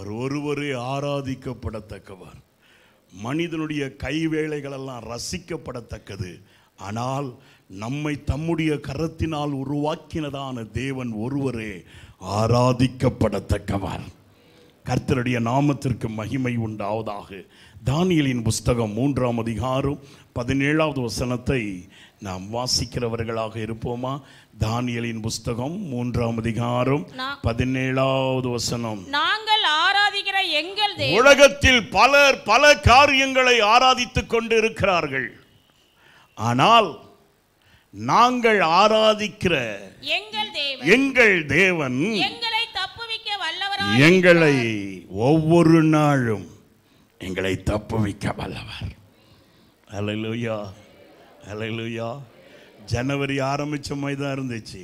அவர் ஒருவரே ஆராதிக்கப்படத்தக்கவர் மனிதனுடைய கைவேலைகளெல்லாம் ரசிக்கப்படத்தக்கது ஆனால் நம்மை தம்முடைய கரத்தினால் உருவாக்கினதான தேவன் ஒருவரே ஆராதிக்கப்படத்தக்கவர் கர்த்தருடைய நாமத்திற்கு மகிமை உண்டாவதாக தானியலின் புஸ்தகம் மூன்றாம் அதிகாரம் பதினேழாவது வசனத்தை நாம் வாசிக்கிறவர்களாக இருப்போமா தானியலின் புஸ்தகம் மூன்றாம் அதிகாரம் நா- பதினேழாவது வசனம் நாங்கள் ஆராதிக்கிற எங்கள் தேவன் உலகத்தில் பலர் பல காரியங்களை ஆராதித்துக் கொண்டு இருக்கிறார்கள் ஆனால் நாங்கள் ஆராதிக்கிற எங்கள் தேவன் எங்கள் தேவன் எங்களை தப்புவிக்க வல்லவராய் எங்களை ஒவ்வொரு நாளும் எங்களை தப்புவிக்க வல்லவர் அலையிலுயா அலையிலுயா ஜனவரி ஆரம்பிச்ச மாதிரி தான் இருந்துச்சு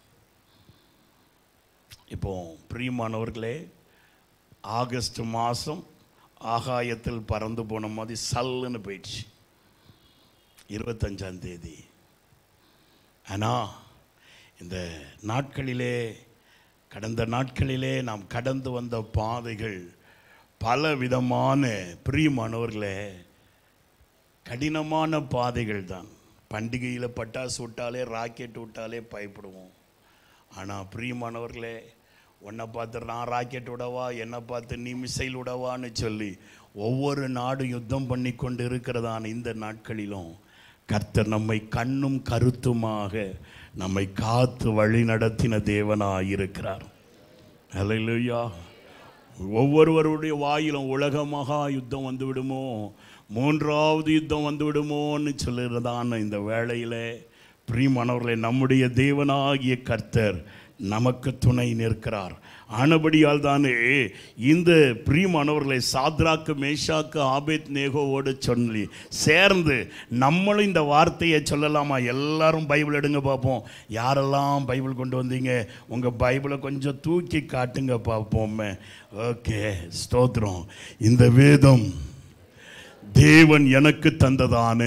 இப்போ பிரியமானவர்களே ஆகஸ்ட் மாதம் ஆகாயத்தில் பறந்து போன மாதிரி சல்லுன்னு போயிடுச்சு இருபத்தஞ்சாம் தேதி ஆனால் இந்த நாட்களிலே கடந்த நாட்களிலே நாம் கடந்து வந்த பாதைகள் பல விதமான பிரியமானவர்களே கடினமான பாதைகள் தான் பண்டிகையில் பட்டாசு விட்டாலே ராக்கெட் விட்டாலே பயப்படுவோம் ஆனால் பிரியமானவர்களே உன்னை பார்த்து நான் ராக்கெட் விடவா என்னை பார்த்து நீ மிசைல் விடவான்னு சொல்லி ஒவ்வொரு நாடு யுத்தம் பண்ணி கொண்டு இருக்கிறதான இந்த நாட்களிலும் கர்த்தர் நம்மை கண்ணும் கருத்துமாக நம்மை காத்து வழி நடத்தின தேவனாக இருக்கிறார் ஹalleluya ஒவ்வொருவருடைய வாயிலும் உலக மகா யுத்தம் வந்து விடுமோ மூன்றாவது யுத்தம் வந்து விடுமோன்னு சொல்லுறதான இந்த வேளையிலே பிரியமானவர்களே நம்முடைய தேவனாகிய கர்த்தர் நமக்கு துணை நிற்கிறார் ஆனபடியால் தானே இந்த பிரியமானவர்களை சாத்ராக்கு மேஷாக்கு ஆபேத் நேகோவோடு சொல்லி சேர்ந்து நம்மளும் இந்த வார்த்தையை சொல்லலாமா எல்லாரும் பைபிள் எடுங்க பார்ப்போம் யாரெல்லாம் பைபிள் கொண்டு வந்தீங்க உங்கள் பைபிளை கொஞ்சம் தூக்கி காட்டுங்க பார்ப்போமே ஓகே ஸ்தோத்திரம் இந்த வேதம் தேவன் எனக்கு தந்ததான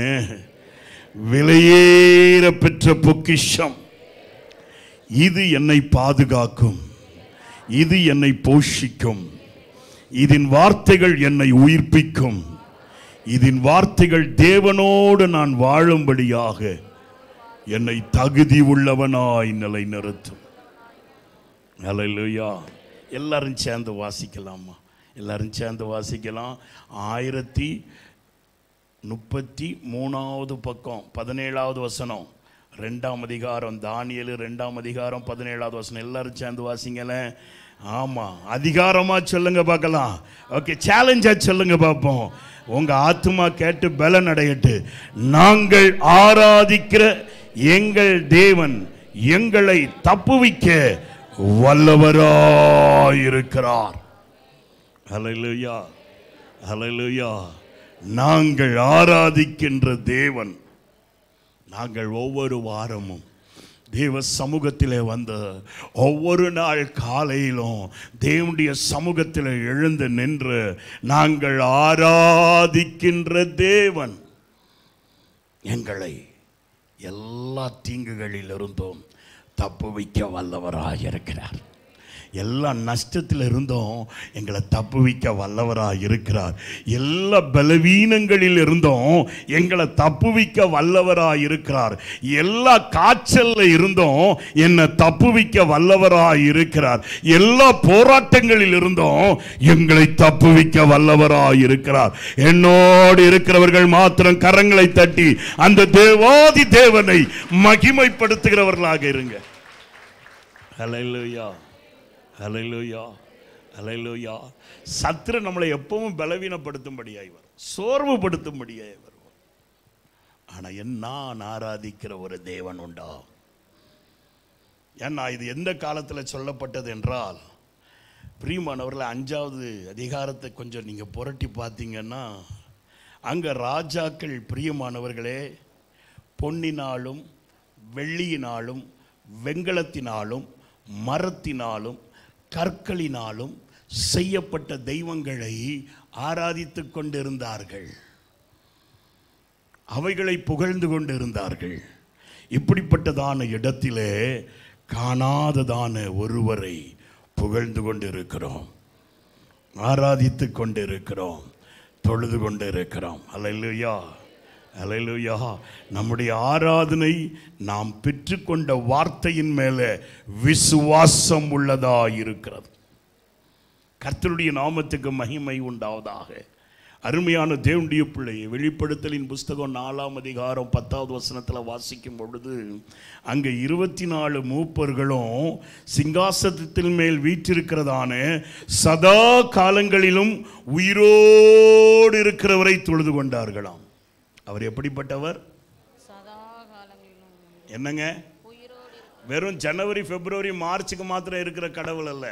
விலையேற பெற்ற பொக்கிஷம் இது என்னை பாதுகாக்கும் இது என்னை போஷிக்கும் இதன் வார்த்தைகள் என்னை உயிர்ப்பிக்கும் இதன் வார்த்தைகள் தேவனோடு நான் வாழும்படியாக என்னை தகுதி உள்ளவனாய் நிலைநிறுத்தும் ஹalleluya எல்லாரும் சேர்ந்து வாசிக்கலாமா எல்லாரும் சேர்ந்து வாசிக்கலாம் ஆயிரத்தி முப்பத்தி மூணாவது பக்கம் பதினேழாவது வசனம் ரெண்டாம் அதிகாரம் தானியலு ரெண்டாம் அதிகாரம் பதினேழாவது வசனம் எல்லாரும் சேர்ந்து வாசிங்களேன் ஆமாம் அதிகாரமாக சொல்லுங்க பார்க்கலாம் ஓகே சேலஞ்சாக சொல்லுங்க பார்ப்போம் உங்கள் ஆத்மா கேட்டு பலன் அடையட்டு நாங்கள் ஆராதிக்கிற எங்கள் தேவன் எங்களை தப்புவிக்க வல்லவராயிருக்கிறார் ஹalleluya ஹalleluya நாங்கள் ஆராதிக்கின்ற தேவன் நாங்கள் ஒவ்வொரு வாரமும் தேவ சமூகத்திலே வந்து ஒவ்வொரு நாள் காலையிலும் தேவனுடைய சமூகத்தில் எழுந்து நின்று நாங்கள் ஆராதிக்கின்ற தேவன் எங்களை எல்லா தீங்குகளிலிருந்தும் தப்புவிக்க வல்லவராக இருக்கிறார் எல்லா நஷ்டத்தில் இருந்தும் எங்களை தப்புவிக்க வல்லவராக இருக்கிறார் எல்லா பலவீனங்களில் இருந்தும் எங்களை தப்புவிக்க வல்லவராக இருக்கிறார் எல்லா காய்ச்சல்ல இருந்தும் என்னை தப்புவிக்க வல்லவராக இருக்கிறார் எல்லா போராட்டங்களில் இருந்தும் எங்களை தப்புவிக்க வல்லவராக இருக்கிறார் என்னோடு இருக்கிறவர்கள் மாத்திரம் கரங்களை தட்டி அந்த தேவாதி தேவனை மகிமைப்படுத்துகிறவர்களாக இருங்க ஹalleluya ஹalleluya ஹalleluya சத்ரு நம்மளை எப்பவும் பலவீனப்படுத்தும்படியாய் வரும் சோர்வுபடுத்தும்படியாய் வரும் ஆனா என் நான் ஆராதிக்கிற ஒரு தேவன் உண்டா ஏன்னா இது எந்த காலத்தில் சொல்லப்பட்டது என்றால் பிரியமானவர்களை அஞ்சாவது அதிகாரத்தை கொஞ்சம் நீங்கள் புரட்டி பார்த்தீங்கன்னா அங்கே ராஜாக்கள் பிரியமானவர்களே பொன்னினாலும் வெள்ளியினாலும் வெண்கலத்தினாலும் மரத்தினாலும் கற்களினாலும் செய்யப்பட்ட தெய்வங்களை ஆராதித்து கொண்டிருந்தார்கள் அவைகளை புகழ்ந்து கொண்டிருந்தார்கள் இப்படிப்பட்டதான இடத்திலே காணாததான ஒருவரை புகழ்ந்து கொண்டிருக்கிறோம் ஆராதித்து கொண்டு இருக்கிறோம் தொழுது கொண்டு இருக்கிறோம் அல்லேலூயா அல்லேலூயா நம்முடைய ஆராதனை நாம் பெற்றுக்கொண்ட வார்த்தையின் மேலே விசுவாசம் உள்ளதா இருக்கிறது கர்த்தருடைய நாமத்துக்கு மகிமை உண்டாவதாக அருமையான தேவனுடைய பிள்ளையை வெளிப்படுத்தலின் புஸ்தகம் நாலாம் அதிகாரம் பத்தாவது வசனத்தில் வாசிக்கும் பொழுது அங்கே இருபத்தி நாலு மூப்பர்களும் சிங்காசனத்தின் மேல் வீற்றிருக்கிறதான சதா காலங்களிலும் உயிரோடு இருக்கிறவரை தொழுது கொண்டார்களாம் அவர் எப்படிப்பட்டவர் சதா காலங்களிலும் என்னங்க வெறும் ஜனவரி பிப்ரவரி மார்ச்சுக்கு மாத்திரம் இருக்கிற கடவுள் அல்ல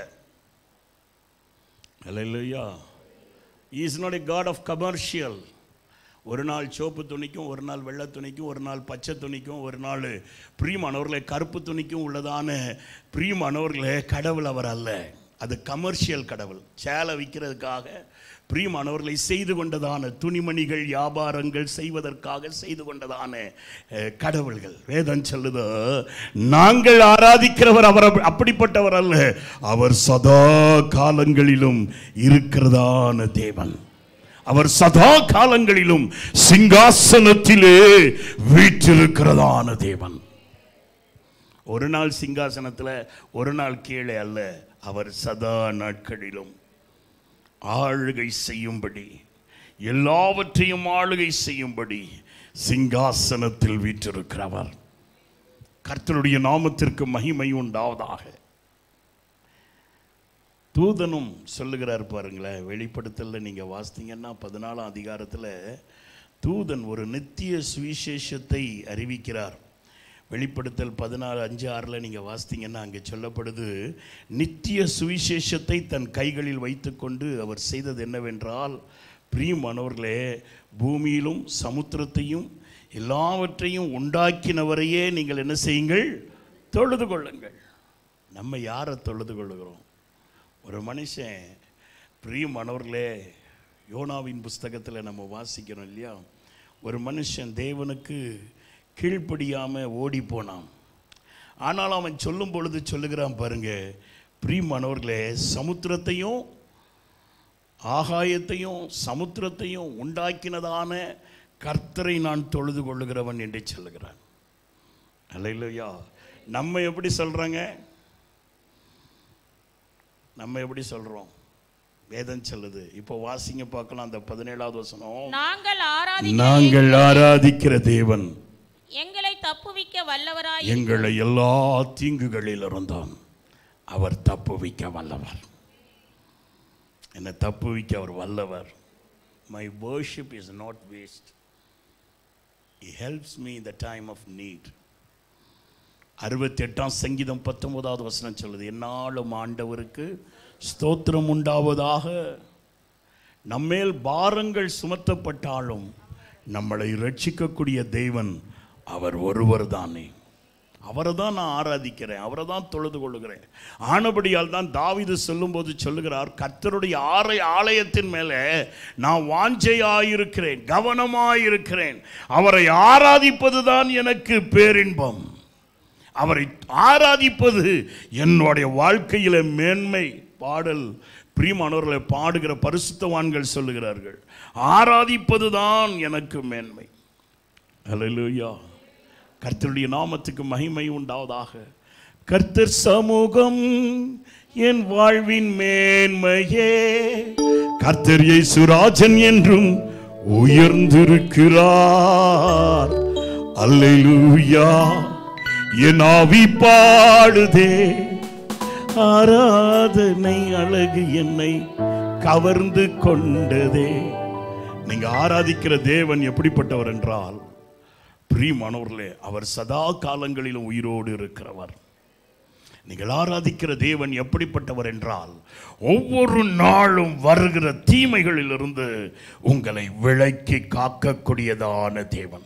அல்லையா is not a god of commercial ஒரு நாள் சோப்பு துணிக்கும் ஒரு நாள் வெள்ளை துணிக்கும் ஒரு நாள் பச்சை துணிக்கும் ஒரு நாள் பிரியமானவர்களே கருப்பு துணிக்கும் உள்ளதான பிரியமானவர்களே கடவுள் அவர் அல்ல அது கமர்ஷியல் கடவுள் சேலை விற்கிறதுக்காக பிரியமானவர்களை செய்து கொண்டதான துணிமணிகள் வியாபாரங்கள் செய்வதற்காக செய்து கொண்டதான அஹ், கடவுள்கள் வேதம் சொல்லுது நாங்கள் ஆராதிக்கிறவர் அவர் அப்ப- அப்படிப்பட்டவர் அல்ல அவர் சதா காலங்களிலும் இருக்கிறதான தேவன் அவர் சதா காலங்களிலும் சிங்காசனத்திலே வீற்றிருக்கிறதான தேவன் ஒரு நாள் சிங்காசனத்தில் ஒரு நாள் கீழே அல்ல அவர் சதா நாட்களிலும் ஆளுகை செய்யும்படி எல்லாவற்றையும் ஆளுகை செய்யும்படி சிங்காசனத்தில் வீற்றிருக்கிறவர் கர்த்தருடைய நாமத்திற்கு மகிமை உண்டாவதாக தூதனும் சொல்லுகிறார் பாருங்களேன் வெளிப்படுத்தல நீங்க வாசித்தீங்கன்னா பதினாலாம் அதிகாரத்துல தூதன் ஒரு நித்திய சுவிசேஷத்தை அறிவிக்கிறார் வெளிப்படுத்தல் பதினாறு அஞ்சு ஆறில் நீங்கள் வாசித்தீங்கன்னா அங்கே சொல்லப்படுது நித்திய சுவிசேஷத்தை தன் கைகளில் வைத்துக்கொண்டு அவர் செய்தது என்னவென்றால் பிரியமானவர்களே பூமியிலும் சமுத்திரத்தையும் எல்லாவற்றையும் உண்டாக்கினவரையே நீங்கள் என்ன செய்யுங்கள் தொழுது கொள்ளுங்கள் நம்ம யாரை தொழுது கொள்ளுகிறோம் ஒரு மனுஷன் பிரியமானவர்களே யோனாவின் புஸ்தகத்தில் நம்ம வாசிக்கிறோம் இல்லையா ஒரு மனுஷன் தேவனுக்கு கீழ்ப்படியாமல் ஓடி போனான் ஆனால் அவன் சொல்லும் பொழுது சொல்லுகிறான் பாருங்க பிரியமானவர்களே சமுத்திரத்தையும் ஆகாயத்தையும் சமுத்திரத்தையும் உண்டாக்கினதான கர்த்தரை நான் தொழுது கொள்ளுகிறவன் என்று சொல்லுகிறான் அல்லையா நம்ம எப்படி சொல்றாங்க நம்ம எப்படி சொல்றோம் வேதம் சொல்லுது இப்போ வாசிங்க பார்க்கலாம் அந்த பதினேழாவது வசனம் நாங்கள் ஆராதி நாங்கள் ஆராதிக்கிற தேவன் எங்களை தப்புவிக்க வல்லவராய் எங்களை எல்லா தீங்குகளிலிருந்தும் அவர் தப்புவிக்க வல்லவர் என்னை தப்புவிக்க அவர் வல்லவர் my worship is not waste he helps me in the time of need அறுபத்தெட்டாம் சங்கீதம் பத்தொன்பதாவது வசனம் சொல்லுது என்னாலும் ஆண்டவருக்கு ஸ்தோத்திரம் உண்டாவதாக நம்மேல் பாரங்கள் சுமத்தப்பட்டாலும் நம்மளை ரட்சிக்கக்கூடிய தேவன் அவர் ஒருவர் தானே அவரை தான் நான் ஆராதிக்கிறேன் அவரை தான் தொழுது கொள்ளுகிறேன் ஆனபடியால் தான் தாவீது சொல்லும்போது சொல்லுகிறார் கர்த்தருடைய ஆரை ஆலயத்தின் மேலே நான் வாஞ்சையாயிருக்கிறேன் கவனமாயிருக்கிறேன் அவரை ஆராதிப்பது தான் எனக்கு பேரின்பம் அவரை ஆராதிப்பது என்னுடைய வாழ்க்கையில மேன்மை பாடல் பிரியமானவர்களை பாடுகிற பரிசுத்தவான்கள் சொல்லுகிறார்கள் ஆராதிப்பது தான் எனக்கு மேன்மை அல்லேலூயா கர்த்தருடைய நாமத்துக்கு மகிமை உண்டாவதாக கர்த்தர் சமூகம் என் வாழ்வின் மேன்மையே கர்த்தர் இயேசுராஜன் என்றும் உயர்ந்திருக்கிறார் அல்லேலூயா என் ஆவி பாடுதே ஆராதனை அழகு என்னை கவர்ந்து கொண்டதே நீங்க ஆராதிக்கிற தேவன் எப்படிப்பட்டவர் என்றால் பிரியமானவர்களே அவர் சதா காலங்களிலும் உயிரோடு இருக்கிறவர் நீங்கள் ஆராதிக்கிற தேவன் எப்படிப்பட்டவர் என்றால் ஒவ்வொரு நாளும் வருகிற தீமைகளிலிருந்து உங்களை விலக்கி காக்கக்கூடியதான தேவன்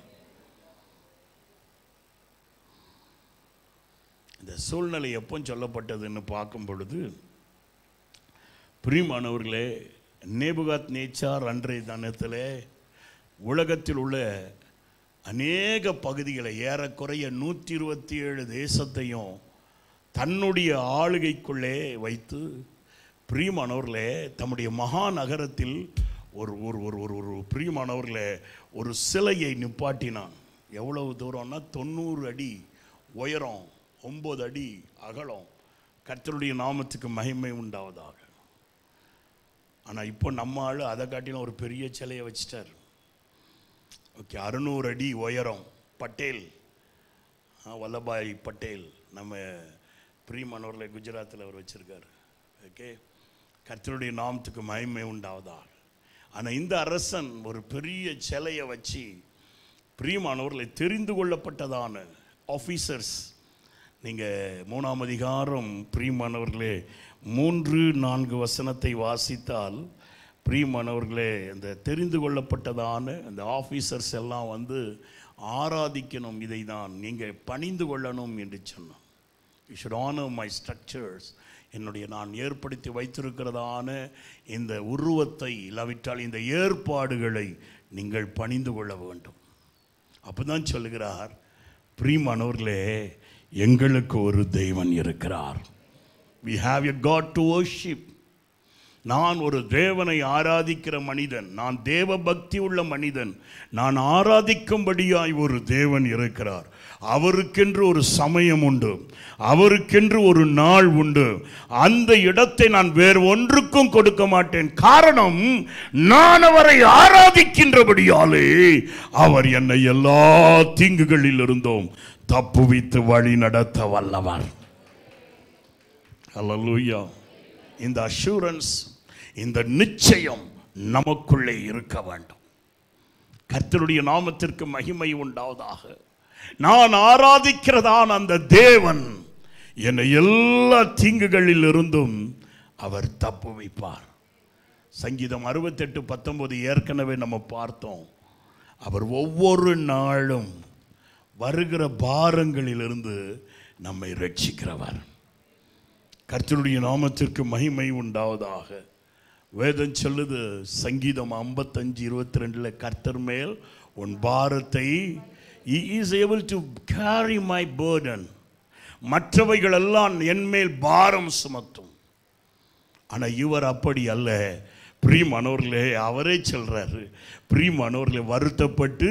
இந்த சூழ்நிலை எப்போ சொல்லப்பட்டதுன்னு பார்க்கும் பொழுது பிரியமானவர்களே நேபுகாத் நேச்சார் அன்றைய தினத்தில் உலகத்தில் உள்ள அநேக பகுதிகளை ஏறக்குறைய நூற்றி இருபத்தி ஏழு தேசத்தையும் தன்னுடைய ஆளுகைக்குள்ளே வைத்து பிரியமானவர்களே தம்முடைய மகா நகரத்தில் ஒரு ஒரு ஒரு ஒரு ஒரு பிரியமானவர்களே ஒரு சிலையை நிப்பாட்டினான் எவ்வளவு தூரம்னா தொண்ணூறு அடி உயரம் ஒம்பது அடி அகலம் கர்த்தருடைய நாமத்துக்கு மகிமை உண்டாவதாக ஆனால் இப்போ நம்ம ஆள் அதை காட்டிலும் ஒரு பெரிய சிலையை வச்சிட்டார் ஓகே அறுநூறு அடி உயரம் பட்டேல் ஆ, வல்லபாய் பட்டேல் நம்ம பிரியமானவர்களை குஜராத்தில் அவர் வச்சிருக்காரு ஓகே கர்த்தருடைய நாமத்துக்கு மகிமை உண்டாவதாக ஆனால் இந்த அரசன் ஒரு பெரிய சிலையை வச்சு பிரியமானவர்களை தெரிந்து கொள்ளப்பட்டதான ஆஃபீஸர்ஸ் நீங்கள் மூணாம் அதிகாரம் பிரியமானவர்களே மூன்று நான்கு வசனத்தை வாசித்தால் பிரியமானவர்களே இந்த தெரிந்து கொள்ளப்பட்டதான அந்த ஆஃபீஸர்ஸ் எல்லாம் வந்து ஆராதிக்கணும் இதை தான் நீங்கள் பணிந்து கொள்ளணும் என்று சொன்னான் you should honor my structures என்னுடைய நான் ஏற்படுத்தி வைத்திருக்கிறதான இந்த உருவத்தை இல்லாவிட்டால் இந்த ஏற்பாடுகளை நீங்கள் பணிந்து கொள்ள வேண்டும் அப்பதான் சொல்லுகிறார் பிரியமானவர்களே எங்களுக்கு ஒரு தெய்வன் இருக்கிறார் we have a god to worship நான் ஒரு தேவனை ஆராதிக்கிற மனிதன் நான் தேவ பக்தி உள்ள மனிதன் நான் ஆராதிக்கும்படியாய் ஒரு தேவன் இருக்கிறார் அவருக்கென்று ஒரு சமயம் உண்டு அவருக்கென்று ஒரு நாள் உண்டு அந்த இடத்தை நான் வேறு ஒன்றுக்கும் கொடுக்க மாட்டேன் காரணம் நான் அவரை ஆராதிக்கின்றபடியாலே அவர் என்னை எல்லா தீங்குகளில் இருந்தோம் தப்புவித்து வழி நடத்த வல்லவர் அல்லேலூயா இந்த அஷூரன்ஸ் இந்த நிச்சயம் நமக்குள்ளே இருக்க வேண்டும் கர்த்தருடைய நாமத்திற்கு மகிமை உண்டாவதாக நான் ஆராதிக்கிறதான் அந்த தேவன் என்னை எல்லா தீங்குகளில் இருந்தும் அவர் தப்பு வைப்பார் சங்கீதம் அறுபத்தெட்டு பத்தொன்பது ஏற்கனவே நம்ம பார்த்தோம் அவர் ஒவ்வொரு நாளும் வருகிற பாரங்களிலிருந்து நம்மை ரட்சிக்கிறவர் கர்த்தருடைய நாமத்திற்கு மகிமை உண்டாவதாக வேதம் சொல்லுது சங்கீதம் ஐம்பத்தஞ்சு இருபத்தி ரெண்டில் கர்த்தர் மேல் உன் பாரத்தை is able to carry my burden மற்றவைகளெல்லாம் என் மேல் பாரம் சுமத்தும் ஆனால் இவர் அப்படி அல்ல பிரியமானவர்களே அவரே சொல்றாரு பிரியமானவர்களே வருத்தப்பட்டு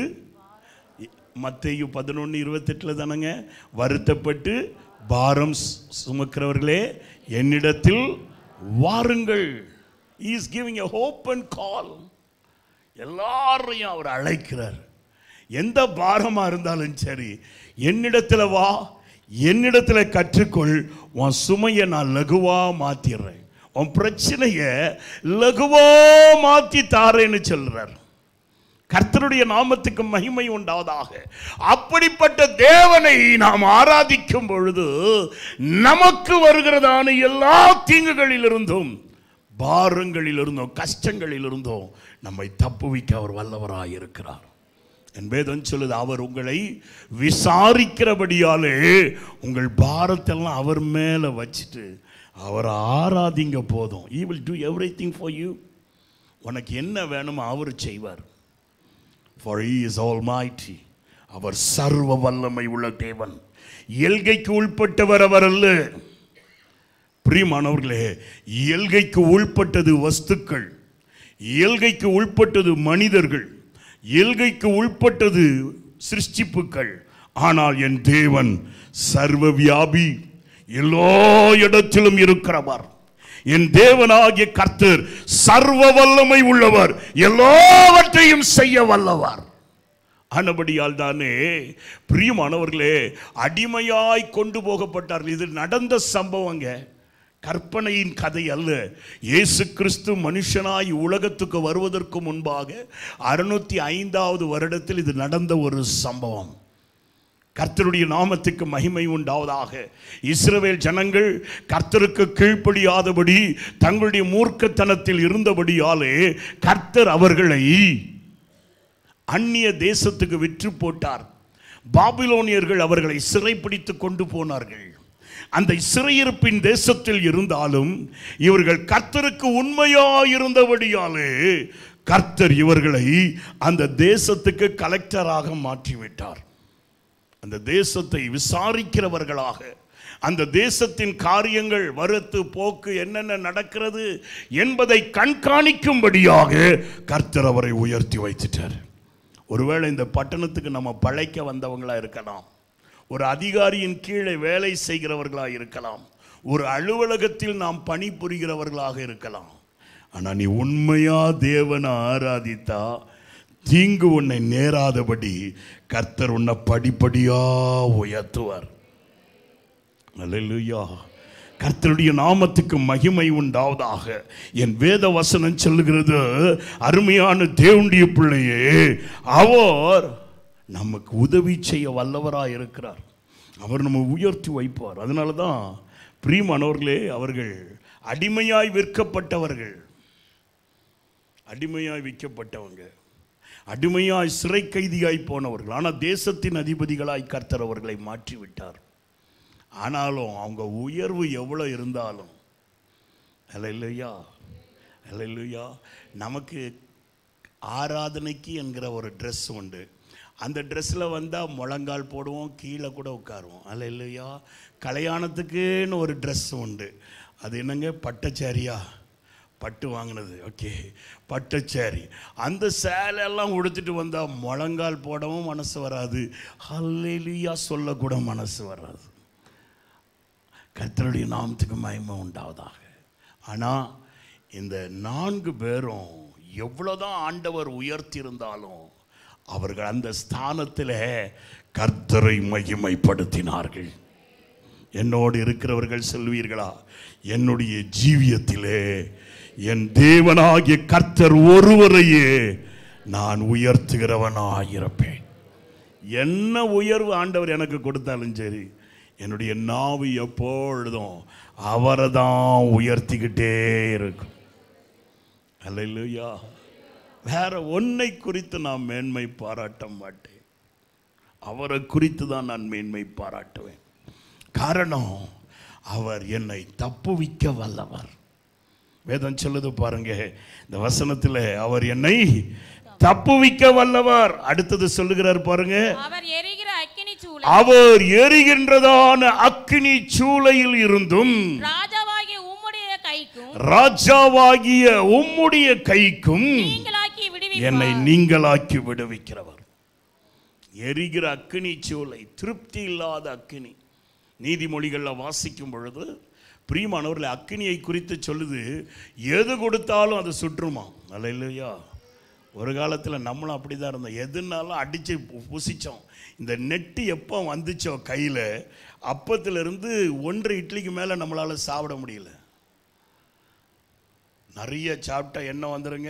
மத்தேயு பதினொன்று இருபத்தெட்டில் தானங்க வருத்தப்பட்டு பாரம் சு- சுமக்கிறவர்களே என்னிடத்தில் வாருங்கள் is giving a hope and call எல்லாரையும் அவர் அழைக்கிறார் எந்த பாரமாக இருந்தாலும் சரி என்னிடத்தில் வா என்னிடத்தில் கற்றுக்கொள் உன் சுமையை நான் லகுவா மாத்திடுறேன் உன் பிரச்சனையை லகுவா மாத்தி தாரேன்னு சொல்றார் கர்த்தருடைய நாமத்துக்கு மகிமை உண்டாவதாக அப்படிப்பட்ட தேவனை நாம் ஆராதிக்கும் பொழுது நமக்கு வருகிறதான எல்லா தீங்குகளிலிருந்தும் பாரங்களிலிருந்தும் கஷ்டங்களிலிருந்தும் நம்மை தப்புவிக்க அவர் வல்லவராய் இருக்கிறார் என் வேதம் சொல்லுது அவர் உங்களை விசாரிக்கிறபடியாலே உங்கள் பாரத்தெல்லாம் அவர் மேலே வச்சுட்டு அவரை ஆராதிங்க போதும் he will do everything for you உனக்கு என்ன வேணுமோ அவர் செய்வார் ஃபார் he இஸ் almighty அவர் சர்வ வல்லமை உள்ள தேவன் எல்கைக்கு உள்பட்டவர் அவர் அல்ல பிரியமானவர்களே எல்கைக்கு உள்பட்டது வஸ்துக்கள் எல்கைக்கு உள்பட்டது மனிதர்கள் எல்கைக்கு உள்பட்டது சிருஷ்டிப்புக்கள் ஆனால் என் தேவன் சர்வ வியாபி எல்லா இடத்திலும் இருக்கிறவர் என் தேவனாகிய கர்த்தர் சர்வ வல்லமை உள்ளவர் எல்லாவற்றையும் செய்ய வல்லவர் ஆனபடியால் தானே பிரியமானவர்களே அடிமையாய் கொண்டு போகப்பட்டார்கள் இது நடந்த சம்பவங்க கற்பனையின் கதை அல்ல இயேசு கிறிஸ்து மனுஷனாய் உலகத்துக்கு வருவதற்கு முன்பாக அறுநூத்தி ஐந்தாவது வருடத்தில் இது நடந்த ஒரு சம்பவம் கர்த்தருடைய நாமத்துக்கு மகிமை உண்டாவதாக இஸ்ரவேல் ஜனங்கள் கர்த்தருக்கு கீழ்ப்படியாதபடி தங்களுடைய மூர்க்கத்தனத்தில் இருந்தபடியாலே கர்த்தர் அவர்களை அந்நிய தேசத்துக்கு விற்று போட்டார் பாபிலோனியர்கள் அவர்களை சிறைப்பிடித்து கொண்டு போனார்கள் அந்த சிறையிருப்பின் தேசத்தில் இருந்தாலும் இவர்கள் கர்த்தருக்கு உண்மையாயிருந்தபடியாலே கர்த்தர் இவர்களை அந்த தேசத்துக்கு கலெக்டராக மாற்றிவிட்டார் அந்த தேசத்தை விசாரிக்கிறவர்களாக அந்த தேசத்தின் காரியங்கள் வருத்து போக்கு என்னென்ன நடக்கிறது என்பதை கண்காணிக்கும்படியாக கர்த்தர் அவரை உயர்த்தி வைத்துட்டார் ஒருவேளை இந்த பட்டணத்துக்கு நம்ம பழைக்க வந்தவங்களா இருக்கலாம் ஒரு அதிகாரியின் கீழே வேலை செய்கிறவர்களா இருக்கலாம் ஒரு அலுவலகத்தில் நாம் பணிபுரிகிறவர்களாக இருக்கலாம் ஆனா நீ உண்மையா தேவனை ஆராதித்தா தீங்கு உன்னை நேராதபடி கர்த்தர் உன்னை படிப்படியா உயர்த்துவார் அல்லேலூயா கர்த்தருடைய நாமத்துக்கு மகிமை உண்டாவதாக என் வேத வசனம் சொல்லுகிறது அருமையான தேவனுடைய பிள்ளையே அவர் நமக்கு உதவி செய்ய வல்லவராக இருக்கிறார் அவர் நம்ம உயர்த்தி வைப்பார் அதனால தான் பிரியமானவர்களே அவர்கள் அடிமையாய் விற்கப்பட்டவர்கள் அடிமையாய் விற்கப்பட்டவங்க அடிமையாய் சிறை கைதியாய் போனவர்கள் ஆனால் தேசத்தின் அதிபதிகளாய் கர்த்தர் அவர்களை மாற்றி விட்டார் ஆனாலும் அவங்க உயர்வு எவ்வளோ இருந்தாலும் இல்லையா இல்லையா நமக்கு ஆராதனைக்கு என்கிற ஒரு ட்ரெஸ் உண்டு அந்த ட்ரெஸ்ஸில் வந்தால் முழங்கால் போடுவோம் கீழே கூட உட்காருவோம் அல்ல இல்லையா கல்யாணத்துக்குன்னு ஒரு ட்ரெஸ் உண்டு அது என்னங்க பட்டச்சாரியா பட்டு வாங்கினது ஓகே பட்டுச்சேரி அந்த சேலையெல்லாம் உடுத்துட்டு வந்தால் முழங்கால் போடவும் மனசு வராது ஹல்லேலூயா சொல்லக்கூட மனசு வராது கர்த்தருடைய நாமத்துக்கு மகிமை உண்டாவதாக ஆனால் இந்த நான்கு பேரும் எவ்வளோதான் ஆண்டவர் உயர்த்தியிருந்தாலும் அவர்கள் அந்த ஸ்தானத்தில் கர்த்தரை மகிமைப்படுத்தினார்கள் என்னோடு இருக்கிறவர்கள் சொல்வீர்களா என்னுடைய ஜீவியத்திலே என் தேவனாகிய கர்த்தர் ஒருவரையே நான் உயர்த்துகிறவனாயிருப்பேன் என்ன உயர்வு ஆண்டவர் எனக்கு கொடுத்தாலும் சரி என்னுடைய நாவு எப்பொழுதும் அவரை தான் உயர்த்திக்கிட்டே இருக்கும் அல்லையா வேற ஒன்றை குறித்து நான் மேன்மை பாராட்ட மாட்டேன் அவரை குறித்து தான் நான் மேன்மை பாராட்டுவேன் காரணம் அவர் என்னை தப்புவிக்க வல்லவர் வேதம் சொல்லுது பாருங்க இந்த வசனத்தில் அவர் என்னை தப்புவிக்க வல்லவர் அடுத்தது சொல்லுகிறார் பாருங்க அவர் எரிகிற அக்கினி சூளை அவர் எரிகின்றதான அக்கினி சூளையில் இருந்தும் ராஜாவாகிய உம்முடைய கைக்கும் ராஜாவாகிய உம்முடைய கைக்கும் நீங்களாக்கி என்னை விடுவிப்பார் நீங்களாக்கி விடுவிக்கிறவர் எரிகிற அக்கினி சூளை திருப்தி இல்லாத அக்கினி நீதிமொழிகளில் வாசிக்கும் பொழுது பிரியமானவர்களை அக்கினியை குறித்து சொல்லுது எது கொடுத்தாலும் அது சுற்றுமா அல்ல இல்லையா ஒரு காலத்தில் நம்மளும் அப்படி தான் இருந்தோம் எதுனாலும் அடித்து புசித்தோம் இந்த நெட்டு எப்போ வந்துச்சோ கையில் அப்பத்திலிருந்து ஒன்றரை இட்லிக்கு மேலே நம்மளால் சாப்பிட முடியல நிறைய சாப்பிட்டா என்ன வந்துருங்க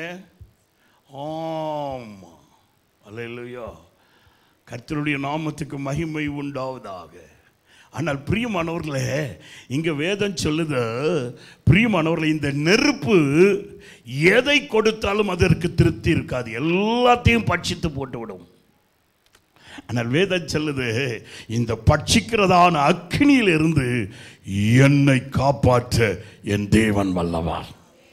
ஆமா அல்லையா கர்த்தருடைய நாமத்துக்கு மகிமை உண்டாவதாக ஆனால் பிரியமானவர்களே இங்க வேதம் சொல்லுது பிரியமானவர்களே இந்த நெருப்பு எதை கொடுத்தாலும் அதற்கு திருப்தி இருக்காது எல்லாத்தையும் பட்சித்து போட்டு விடும் ஆனால் வேதம் சொல்லுது இந்த பட்சிக்கிறதான அக்னியிலிருந்து என்னை காப்பாற்ற என் தேவன் வல்லவார்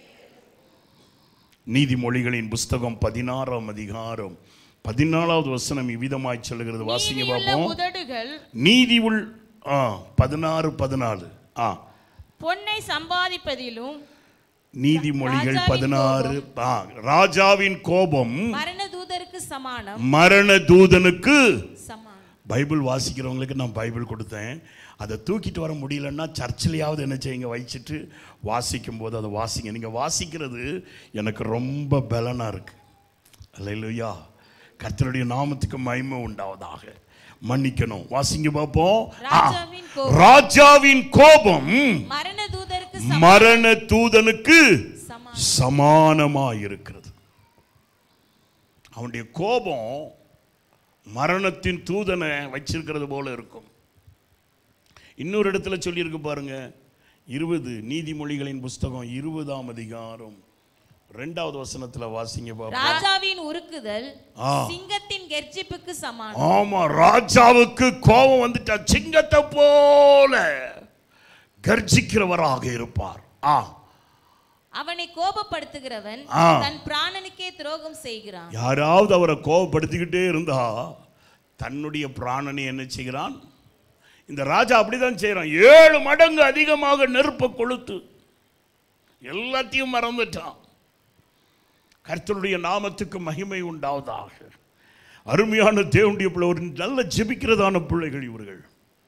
நீதிமொழிகளின் புஸ்தகம் பதினாறாம் அதிகாரம் பதினாலாவது வசனம் இவ்விதமாய் சொல்லுகிறது வாசிங்க நீதியுள்ள பார்ப்போம் உதடுகள் நீதி உள் ஆ பதினாறு பதினாலு ஆ பொன்னை சம்பாதிப்பதிலும் நீதிமொழிகள் ராஜாவின் பதினாறு ஆ ராஜாவின் கோபம் மரண தூதருக்கு சமானம் மரண தூதனுக்கு சமானம் பைபிள் வாசிக்கிறவங்களுக்கு நான் பைபிள் கொடுத்தேன் அதை தூக்கிட்டு வர முடியலன்னா சர்ச்சிலையாவது என்ன செய்யுங்க வச்சுட்டு வாசிக்கும் போது அதை வாசிங்க நீங்கள் வாசிக்கிறது எனக்கு ரொம்ப பலனாக இருக்கு அல்லையா கர்த்தருடைய நாமத்துக்கு மகிமை உண்டாவதாக மன்னிக்கணும் வாசிங்க பார்ப்போம் ஆ. ராஜாவின் கோபம். ராஜாவின் கோபம் மரண தூதருக்கு மரண தூதனுக்கு சமானம் சமானமாக இருக்கிறது அவனுடைய கோபம் மரணத்தின் தூதனை வச்சிருக்கிறது போல இருக்கும் இன்னொரு இடத்துல சொல்லியிருக்கு பாருங்க இருபது நீதிமொழிகளின் புஸ்தகம் இருபதாம் அதிகாரம் ரெண்டாவது வசனத்துல வாசிங்க பாப்போம் ராஜாவின் உருக்குதல் ஆ. சிங்கத்தின் கெர்ச்சிப்புக்கு சமானம் ஆமா ராஜாவுக்கு கோபம் வந்துட்டா சிங்கத்தை போல கர்ஜிக்கிறவராக இருப்பார் ஆ அவனை கோபப்படுத்துகிறவன் ஆ. தன் பிராணனுக்கே துரோகம் செய்கிறான் யாராவது அவரை கோபப்படுத்திக்கிட்டே இருந்தா தன்னுடைய பிராணனை என்ன செய்கிறான் இந்த ராஜா அப்படிதான் செய்கிறான் ஏழு மடங்கு அதிகமாக நெருப்பை கொளுத்து எல்லாத்தையும் மறந்துட்டான் கர்த்தருடைய நாமத்துக்கு மகிமை உண்டாவதாக அருமையான தேவனுடைய பிள்ளை ஒரு நல்ல ஜெபிக்கிறதான பிள்ளைகள் இவர்கள்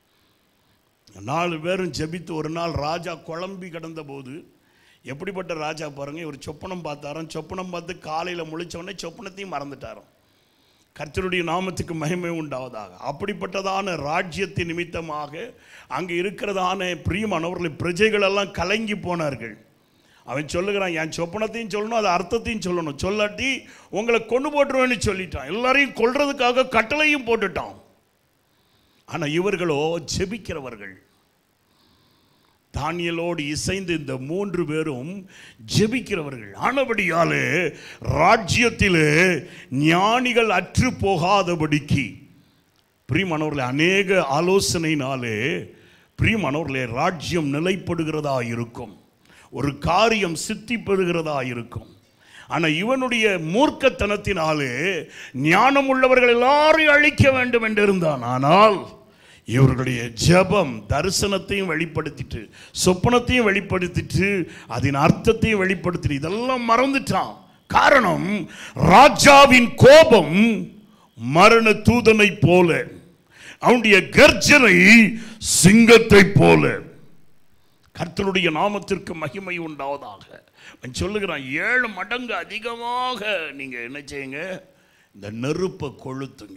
நாலு பேரும் ஜெபித்து ஒரு நாள் ராஜா குழம்பி கிடந்த போது எப்படிப்பட்ட ராஜா பாருங்க இவர் சொப்பனம் பார்த்தாராம் சொப்பனம் பார்த்து காலையில் முழிச்ச உடனே சொப்பனத்தையும் மறந்துட்டாராம் கர்த்தருடைய நாமத்துக்கு மகிமை உண்டாவதாக அப்படிப்பட்டதான ராஜ்யத்தின் நிமித்தமாக அங்கே இருக்கிறதான பிரியமானவர்களை பிரஜைகள் எல்லாம் கலங்கி போனார்கள் அவன் சொல்லுகிறான் என் சொப்பனத்தையும் சொல்லணும் அது அர்த்தத்தையும் சொல்லணும் சொல்லாட்டி உங்களை கொண்டு போட்டுருவேன்னு சொல்லிட்டான் எல்லாரையும் கொல்றதுக்காக கட்டளையும் போட்டுட்டான் ஆனால் இவர்களோ ஜெபிக்கிறவர்கள் தானியலோடு இசைந்து இந்த மூன்று பேரும் ஜெபிக்கிறவர்கள் ஆனபடியாலே ராஜ்யத்திலே ஞானிகள் அற்று போகாதபடிக்கு பிரியமானவர்களே அநேக ஆலோசனையினாலே பிரியமானவர்களே ராஜ்யம் நிலைப்படுகிறதா இருக்கும் ஒரு காரியம் சித்தி பெறுகிறதா இருக்கும் ஆனால் இவனுடைய மூர்க்கத்தனத்தினாலே ஞானம் உள்ளவர்கள் எல்லாரையும் அழிக்க வேண்டும் என்று இருந்தான் ஆனால் இவர்களுடைய ஜெபம் தரிசனத்தையும் வெளிப்படுத்திட்டு சொப்பனத்தையும் வெளிப்படுத்திட்டு அதன் அர்த்தத்தையும் வெளிப்படுத்திட்டு இதெல்லாம் மறந்துட்டான் காரணம் ராஜாவின் கோபம் மரண தூதனை போல அவனுடைய கர்ஜனை சிங்கத்தை போல கர்த்தருடைய நாமத்திற்கு மகிமை உண்டாவதாக அவன் சொல்லுகிறான் ஏழு மடங்கு அதிகமாக நீங்க என்ன செய்யுங்க இந்த நெருப்பை கொளுத்துங்க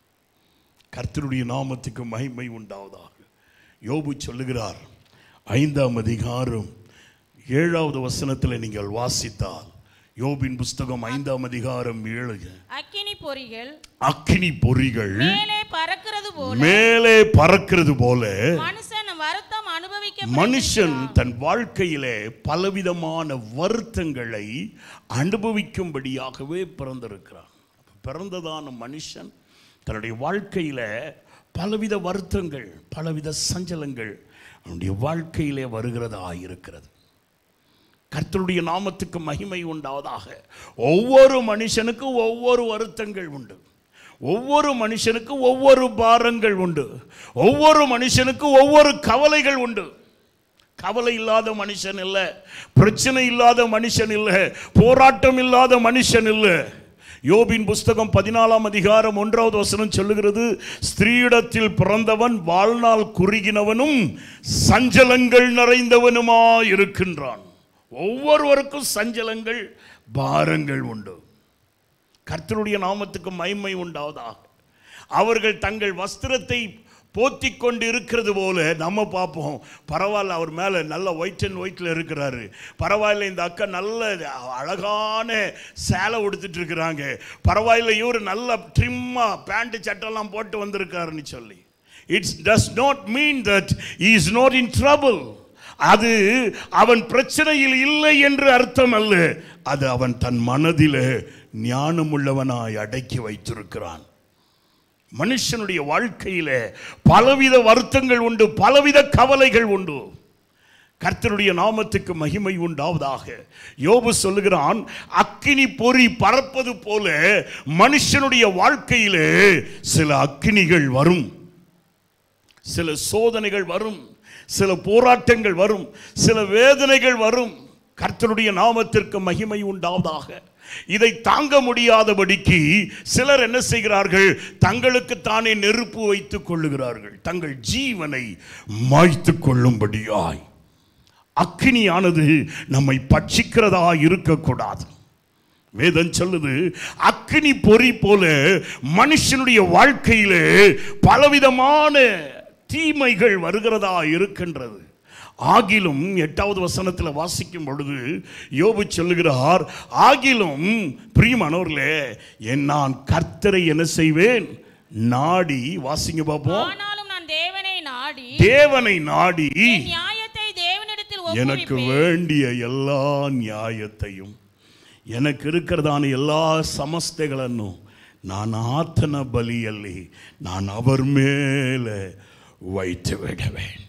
கர்த்தருடைய நாமத்துக்கு மகிமை உண்டாவதாக யோபு சொல்லுகிறார் ஐந்தாம் அதிகாரம் ஏழாவது வசனத்தில் நீங்கள் வாசித்தால் யோபின் புஸ்தகம் ஐந்தாம் அதிகாரம் ஏழு அக்கினி பொறிகள் அக்கினி பொறிகள் மேலே பறக்கிறது போல மேலே பறக்கிறது போல மனுஷன் வருத்தம் அனுபவிக்க மனுஷன் தன் வாழ்க்கையிலே பலவிதமான வருத்தங்களை அனுபவிக்கும்படியாகவே பிறந்திருக்கிறான் அப்ப பிறந்ததான மனுஷன் தன்னுடைய வாழ்க்கையில பலவித வருத்தங்கள் பலவித சஞ்சலங்கள் அவனுடைய வாழ்க்கையிலே வருகிறதா இருக்கிறது கர்த்தருடைய நாமத்துக்கு மகிமை உண்டாவதாக ஒவ்வொரு மனுஷனுக்கும் ஒவ்வொரு வருத்தங்கள் உண்டு ஒவ்வொரு மனுஷனுக்கும் ஒவ்வொரு பாரங்கள் உண்டு ஒவ்வொரு மனுஷனுக்கும் ஒவ்வொரு கவலைகள் உண்டு கவலை இல்லாத மனுஷன் இல்லை பிரச்சனை இல்லாத மனுஷன் இல்லை போராட்டம் இல்லாத மனுஷன் இல்லை யோபின் புஸ்தகம் பதினாலாம் அதிகாரம் ஒன்றாவது வசனம் சொல்லுகிறது ஸ்திரீயிடத்தில் பிறந்தவன் வாழ்நாள் குறுகினவனும் சஞ்சலங்கள் நிறைந்தவனுமா இருக்கின்றான் ஒவ்வொருவருக்கும் சஞ்சலங்கள் பாரங்கள் உண்டு கர்த்தருடைய நாமத்துக்கு மகிமை உண்டாவதாக அவர்கள் தங்கள் வஸ்திரத்தை போத்தி கொண்டு இருக்கிறது போல நம்ம பார்ப்போம் பரவாயில்ல அவர் மேலே நல்ல ஒயிட் அண்ட் ஒயிட்டில் இருக்கிறாரு பரவாயில்ல இந்த அக்கா நல்ல அழகான சேலை உடுத்துட்டு இருக்கிறாங்க பரவாயில்ல இவர் நல்ல ட்ரிம்மாக பேண்ட் சட்டெல்லாம் போட்டு வந்திருக்காருன்னு சொல்லி it's does not mean that is not in trouble அது அவன் பிரச்சனையில் இல்லை என்று அர்த்தம் அல்ல அது அவன் தன் மனதிலே ஞானமுள்ளவனாய் அடக்கி வைத்திருக்கிறான் மனுஷனுடைய வாழ்க்கையிலே பலவித வருத்தங்கள் உண்டு பலவித கவலைகள் உண்டு கர்த்தருடைய நாமத்துக்கு மகிமை உண்டாவதாக யோபு சொல்லுகிறான் அக்கினி பொறி பறப்பது போல மனுஷனுடைய வாழ்க்கையிலே சில அக்கினிகள் வரும் சில சோதனைகள் வரும் சில போராட்டங்கள் வரும் சில வேதனைகள் வரும் கர்த்தருடைய நாமத்திற்கு மகிமை உண்டாவதாக இதை தாங்க முடியாதபடிக்கு சிலர் என்ன செய்கிறார்கள் தங்களுக்கு தானே நெருப்பு வைத்துக் கொள்ளுகிறார்கள் தங்கள் ஜீவனை மாய்த்து கொள்ளும்படியாய் அக்கினியானது நம்மை பட்சிக்கிறதா இருக்கக்கூடாது வேதம் சொல்லுது அக்கினி பொறி போல மனுஷனுடைய வாழ்க்கையிலே பலவிதமான தீமைகள் வருகிறதா இருக்கின்றது ஆகிலும் எட்டாவது வசனத்தில் வாசிக்கும் பொழுது யோபு சொல்லுகிறார் ஆகிலும் பிரியமானவர்களே என் நான் கர்த்தரை என்ன செய்வேன் நாடி வாசிங்க பார்ப்போம் ஆனாலும் நான் தேவனை நாடி தேவனை நாடி என் நியாயத்தை தேவனிடத்தில் எனக்கு ஒப்புவிப்பேன் வேண்டிய எல்லா நியாயத்தையும் எனக்கு இருக்கிறதான எல்லா ಸಮಸ್ತೆಗಳನ್ನು ನಾನು ಆತನ ಬಲಿಯಲ್ಲಿ ನಾನು ಅವರ ಮೇಲೆ வைத்து விடுவேன்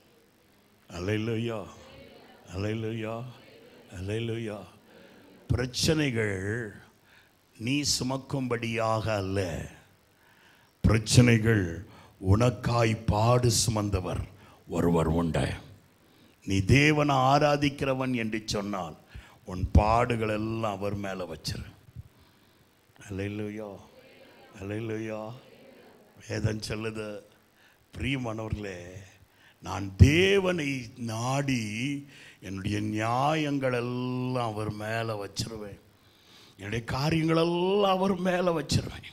அலையிலுயா அலையிலுயா அலையிலுயா பிரச்சனைகள் நீ சுமக்கும்படியாக அல்ல பிரச்சனைகள் உனக்காய் பாடு சுமந்தவர் ஒருவர் உண்டு நீ தேவனை ஆராதிக்கிறவன் என்று சொன்னால் உன் பாடுகள் எல்லாம் அவர் மேலே வச்சிரு அல்லையா அல்லையா வேதம் சொல்லுது பிரியமானவர்களே நான் தேவனை நாடி என்னுடைய நியாயங்கள் எல்லாம் அவர் மேலே வச்சிருவேன் என்னுடைய காரியங்களெல்லாம் அவர் மேலே வச்சிருவேன்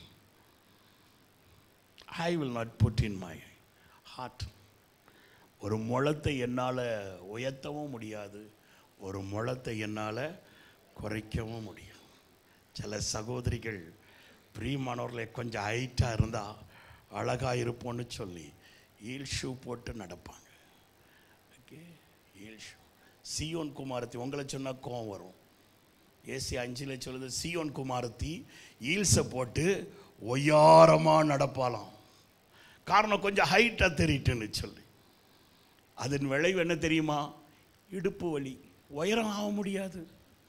I will not put in my heart ஒரு முழத்தை என்னால் உயர்த்தவும் முடியாது ஒரு முழத்தை என்னால் குறைக்கவும் முடியும் சில சகோதரிகள் பிரியமானவர்களே கொஞ்சம் ஹைட்டாக இருந்தால் அழகாக இருப்போம்னு சொல்லி ஈல் ஷூ போட்டு நடப்பாங்க ஓகே ஈல் ஷூ சியோன் குமாரத்தி உங்களை சொன்னால் கோவம் வரும் ஏசி அஞ்சில் சொல்லுது சியோன் குமாரத்தி ஈல்ஸை போட்டு ஒய்யாரமாக நடப்பாளாம் காரணம் கொஞ்சம் ஹைட்டாக தெரியிட்டுன்னு சொல்லி அதன் விளைவு என்ன தெரியுமா இடுப்பு வலி உயரம் ஆக முடியாது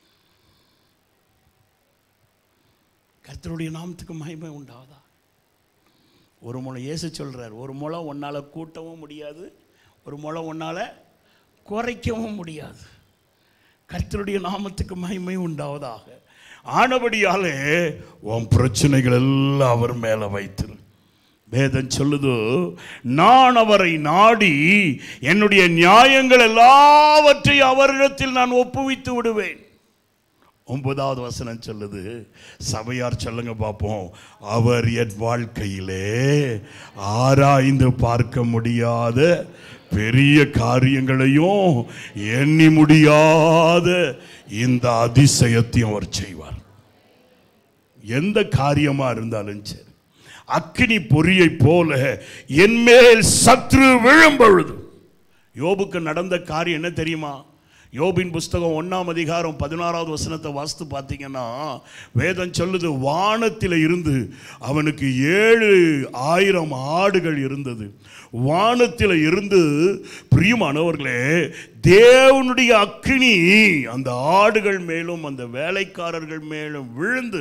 கர்த்தருடைய நாமத்துக்கு மகிமை உண்டாவதா ஒரு முளை இயேசு சொல்றார் ஒரு முளம் உன்னால் கூட்டவும் முடியாது ஒரு முளம் உன்னால் குறைக்கவும் முடியாது கர்த்தருடைய நாமத்துக்கு மகிமை உண்டாவதாக ஆனபடியாலே உன் பிரச்சனைகள் எல்லாம் அவர் மேலே வைத்திரு வேதம் சொல்லுது நான் அவரை நாடி என்னுடைய நியாயங்கள் எல்லாவற்றையும் அவரிடத்தில் நான் ஒப்புவித்து விடுவேன் ஒன்பதாவது வசனம் சொல்லுது சபையார் சொல்லுங்க பார்ப்போம் அவர் என் வாழ்க்கையிலே ஆராய்ந்து பார்க்க முடியாத பெரிய காரியங்களையும் எண்ணி முடியாத இந்த அதிசயத்தையும் அவர் செய்வார் எந்த காரியமா இருந்தாலும் சரி அக்கினி பொறியை போல என்மேல் சத்ரு விழும் பொழுது யோபுக்கு நடந்த காரியம் என்ன தெரியுமா யோபின் புஸ்தகம் ஒன்றாம் அதிகாரம் பதினாறாவது வசனத்தை வாசித்து பார்த்தீங்கன்னா வேதம் சொல்லுது வானத்தில் இருந்து அவனுக்கு ஏழு ஆயிரம் ஆடுகள் இருந்தது வானத்தில் இருந்து பிரியமானவர்களே தேவனுடைய அக்கினி அந்த ஆடுகள் மேலும் அந்த வேலைக்காரர்கள் மேலும் விழுந்து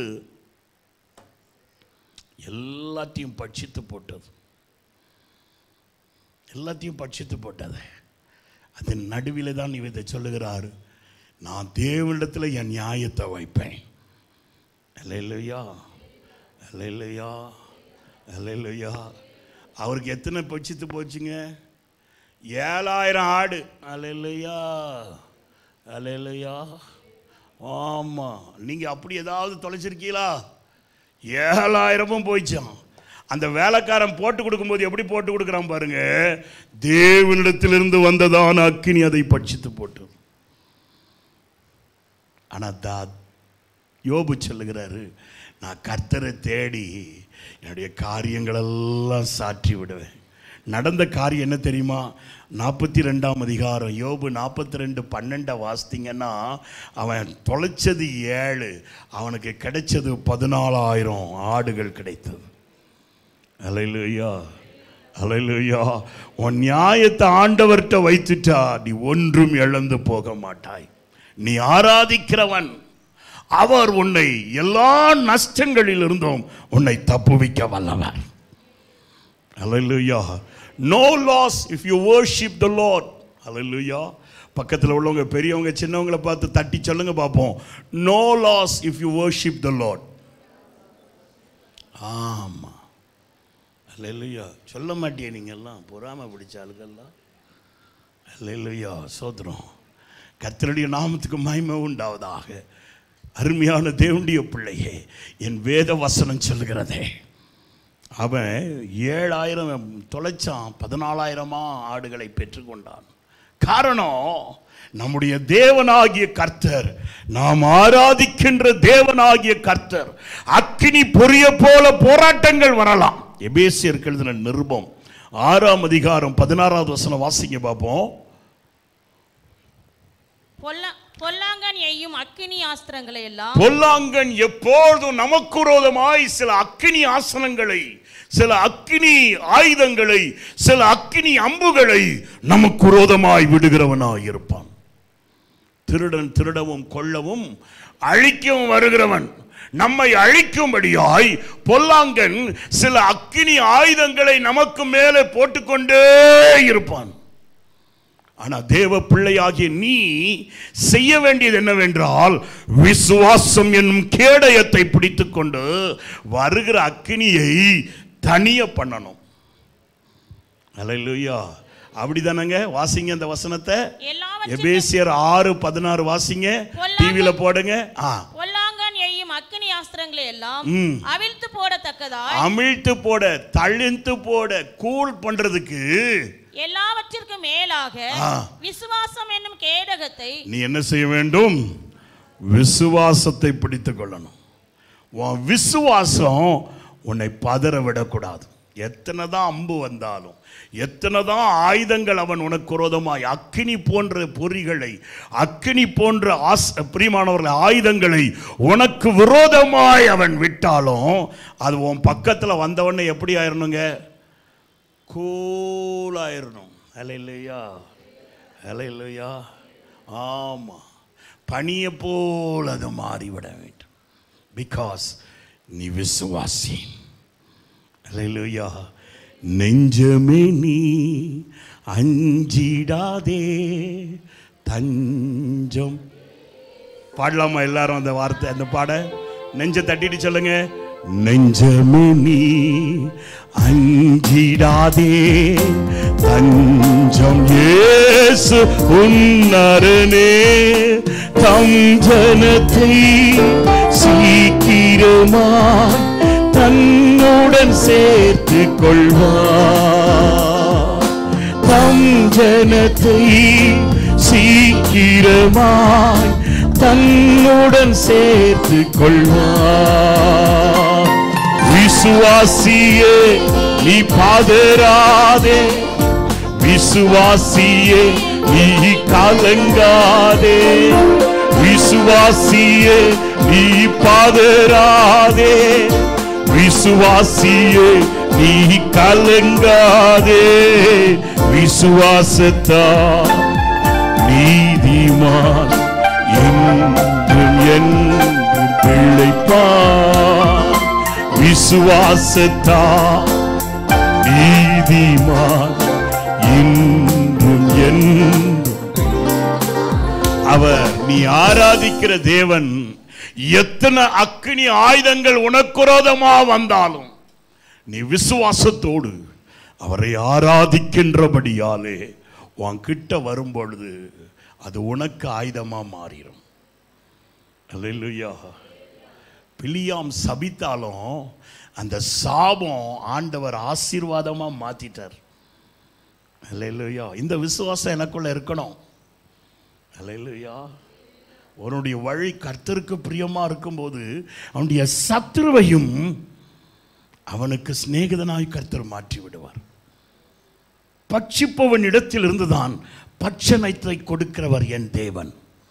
எல்லாத்தையும் பட்சித்து போட்டது எல்லாத்தையும் பட்சித்து போட்டது அதன் நடுவில் தான் இவ இதை சொல்லுகிறார் நான் தேவனிடத்தில் என் நியாயத்தை வைப்பேன் அல்லையா அல்லையா அல்லையா அவருக்கு எத்தனை பட்சித்து போச்சுங்க ஏழாயிரம் ஆடு அல்லையா அல்லையா ஆமாம் நீங்கள் அப்படி ஏதாவது தொலைச்சிருக்கீங்களா ஏழாயிரமும் போயிச்சான் அந்த வேலைக்காரன் போட்டு கொடுக்கும்போது எப்படி போட்டு கொடுக்குறான் பாருங்க தேவனிடத்திலிருந்து வந்ததான அக்கினி அதை பட்சித்து போட்டு ஆனால் தா யோபு சொல்லுகிறாரு நான் கர்த்தரை தேடி என்னுடைய காரியங்களெல்லாம் சாற்றி விடுவேன் நடந்த காரியம் என்ன தெரியுமா நாற்பத்தி ரெண்டாம் அதிகாரம் யோபு நாற்பத்தி ரெண்டு பன்னெண்டை வாசித்தீங்கன்னா அவன் தொலைச்சது ஏழு அவனுக்கு கிடைச்சது பதினாலாயிரம் ஆடுகள் கிடைத்தது அலையிலுயா அலையிலுயா உன் நியாயத்தை ஆண்டவர்கிட்ட வைத்துட்டா நீ ஒன்றும் இழந்து போக மாட்டாய் நீ ஆராதிக்கிறவன் அவர் உன்னை எல்லா நஷ்டங்களிலிருந்தும் உன்னை தப்புவிக்க வல்லவர் அலையிலுயா no loss if you worship the Lord அலையிலுயா பக்கத்தில் உள்ளவங்க பெரியவங்க சின்னவங்களை பார்த்து தட்டி சொல்லுங்க பார்ப்போம் no loss if you worship the Lord ஆமாம் அல்லையா சொல்ல மாட்டியே நீங்கள்லாம் பொறாமை பிடிச்ச ஆளுகள்லாம் அல்லையா சோதரம் கர்த்தருடைய நாமத்துக்கு மகிமை உண்டாவதாக அருமையான தேவனுடைய பிள்ளையே என் வேத வசனம் சொல்லுகிறதே அவன் ஏழாயிரம் தொலைச்சான் பதினாலாயிரமா ஆடுகளை பெற்றுக்கொண்டான் காரணம் நம்முடைய தேவனாகிய கர்த்தர் நாம் ஆராதிக்கின்ற தேவனாகிய கர்த்தர் அக்கினி பொரிய போல போராட்டங்கள் வரலாம் எபேசியருக்கு எழுதின நிருபம் ஆறாம் அதிகாரம் பதினாறாவது வசனம் வாசிங்க பார்ப்போம் பொல்லா பொல்லாங்கன் எய்யும் அக்கினி ஆஸ்திரங்களை எல்லாம் பொல்லாங்கன் எப்பொழுதும் நமக்கு விரோதமாய் சில அக்கினி ஆசனங்களை சில அக்கினி ஆயுதங்களை சில அக்கினி அம்புகளை நமக்கு விரோதமாய் விடுகிறவனாய் இருப்பான் திருடன் திருடவும் கொல்லவும் அழிக்கவும் வருகிறவன் நம்மை அழிக்கும்படியாய் பொல்லாங்கன் சில அக்கினி ஆயுதங்களை நமக்கு மேலே போட்டுக்கொண்டே இருப்பான் ஆனா தேவ பிள்ளையாகிய நீ செய்ய வேண்டியது என்னவென்றால் விசுவாசம் என்னும் கேடயத்தை பிடித்துக்கொண்டு வருகிற அக்கினியை தனிய பண்ணணும் அல்லேலூயா அப்படிதானங்க வாசிங்க அந்த வசனத்தை எல்லாவற்றிற்கும் எபேசியர் ஆறு பதினாறு வாசிங்க பொல்லாங்கன் டிவியில போடுங்க ஆ பொல்லாங்கன் எய்யும் அக்கினி ஆஸ்திரங்களை எல்லாம் ம். அவிழ்த்து போடத்தக்கதாய் அமிழ்த்து போட தழிந்து போட கூல் பண்றதுக்கு எல்லாவற்றிற்கும் மேலாக ஆ. விசுவாசம் என்னும் கேடகத்தை நீ என்ன செய்ய வேண்டும் விசுவாசத்தை பிடித்துக் கொள்ளணும் உன் விசுவாசம் உன்னை பதற விடக்கூடாது எத்தனை தான் அம்பு வந்தாலும் எத்தனை தான் ஆயுதங்கள் அவன் உனக்கு விரோதமாய் அக்கினி போன்ற பொறிகளை அக்கினி போன்ற ஆஸ் பிரியமானவர்கள் ஆயுதங்களை உனக்கு விரோதமாய் அவன் விட்டாலும் அது உன் பக்கத்தில் வந்தவொடனே எப்படி ஆயிரணுங்க கூலாயிரணும் அலை இல்லையா அலை இல்லையா ஆமாம் பனியை போல் அது மாறிவிட வேண்டும் பிகாஸ் நீ விசுவாசி அல்லேலூயா நெஞ்சமே நீ அஞ்சிடாதே தஞ்சம் பாடலாமா எல்லாரும் அந்த வார்த்தை அந்த பாட நெஞ்ச தட்டிட்டு சொல்லுங்க நெஞ்சமே நீ அஞ்சிடாதே தஞ்சம் இயேசு உன்னரனே தம் ஜனத்தை சீக்கிரமாய் தன்னுடன் சேர்த்து கொள்வார் தம் ஜனத்தை சீக்கிரமாய் தன்னுடன் சேர்த்து கொள்வார் விசுவாசியே நீ பாதராதே விசுவாசியே நீ கலங்காதே விசுவாசியே நீ பாதராதே விசுவாசியே நீ கலங்காதே விசுவாசத்தா நீதிமான் என்றும் என்றும் பிழைப்பான் விசுவாசத்தா நீதிமான் இன்றும் என்றும் அவர் நீ ஆராதிக்கிற தேவன் எத்தனை அக்கினி ஆயுதங்கள் உனக்குரோதமா வந்தாலும் நீ விசுவாசத்தோடு அவரை ஆராதிக்கின்றபடியாலே உன் கிட்ட வரும்பொழுது அது உனக்கு ஆயுதமா மாறிடும் அல்லேலூயா பிலியாம் சபித்தாலும் அந்த சாபம் ஆண்டவர் ஆசீர்வாதமா மாத்திட்டார் அல்லேலூயா இந்த விசுவாசம் எனக்குள்ள இருக்கணும் அல்லேலூயா உன்னுடைய வழி கர்த்தருக்கு பிரியமா இருக்கும்போது அவனுடைய சத்துருவையும் அவனுக்கு சிநேகிதனாய் கர்த்தர் மாற்றி விடுவார் பட்சிப்பவன் இடத்தில் இருந்துதான் பட்சணத்தை கொடுக்கிறவர் என் தேவன்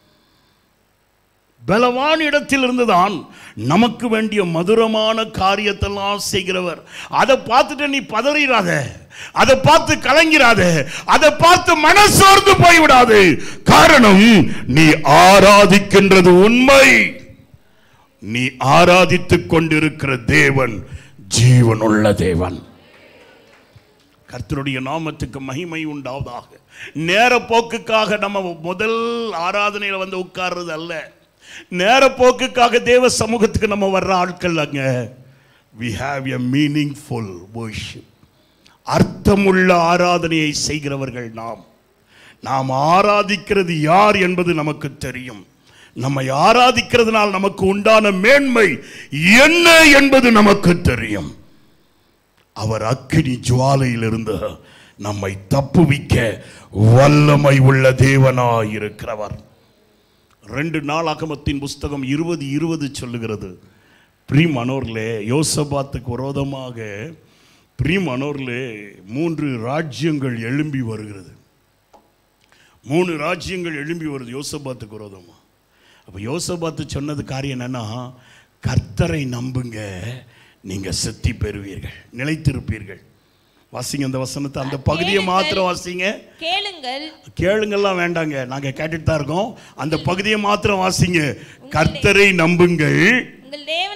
பலவான் இடத்தில் இருந்துதான் நமக்கு வேண்டிய மதுரமான காரியத்தெல்லாம் செய்கிறவர் அதை பார்த்துட்டு நீ பதறிடாத அதை பார்த்து கலங்கிறாத அதை பார்த்து மனசோர்ந்து போய்விடாது காரணம் நீ ஆராதிக்கின்றது உண்மை நீ ஆராதித்துக் கொண்டிருக்கிற தேவன் ஜீவனுள்ள தேவன் கர்த்தருடைய நாமத்துக்கு மகிமை உண்டாவதாக நேர போக்குக்காக நம்ம முதல் ஆராதனையில் வந்து உட்கார்றது அல்ல நேர போக்குக்காக தேவ சமூகத்துக்கு நம்ம வர்ற ஆட்கள் அங்க we have a meaningful worship அர்த்தமுள்ள ஆராதனையை செய்கிறவர்கள் நாம் நாம் ஆராதிக்கிறது யார் என்பது நமக்கு தெரியும் நம்மை ஆராதிக்கிறதுனால் நமக்கு உண்டான மேன்மை என்ன என்பது நமக்கு தெரியும் அவர் அக்கினி ஜுவாலையிலிருந்து நம்மை தப்புவிக்க வல்லமை உள்ள தேவனாய் இருக்கிறவர் ரெண்டு நாள் அகமத்தின் புஸ்தகம் இருபது இருபது சொல்லுகிறது பிரிமனோர்லே யோசபாத்துக்கு விரோதமாக பிரிமனோர்லே மூன்று ராஜ்யங்கள் எழும்பி வருகிறது மூணு ராஜ்யங்கள் எழும்பி வருது யோசபாத்துக்கு விரோதமா அப்போ யோசபாத்து சொன்னது காரியம் என்னன்னா கர்த்தரை நம்புங்க நீங்க செத்தி பெறுவீர்கள் நிலைத்திருப்பீர்கள் வாசிங்க அந்த வசனத்தை அந்த பகுதியை மாத்திரம் வாசிங்க கேளுங்கள் கேளுங்கெல்லாம் வேண்டாங்க நாங்க கேட்டுட்டு தான் இருக்கோம் அந்த பகுதியை மாத்திரம் வாசிங்க கர்த்தரை நம்புங்கள் உங்கள் தேவனை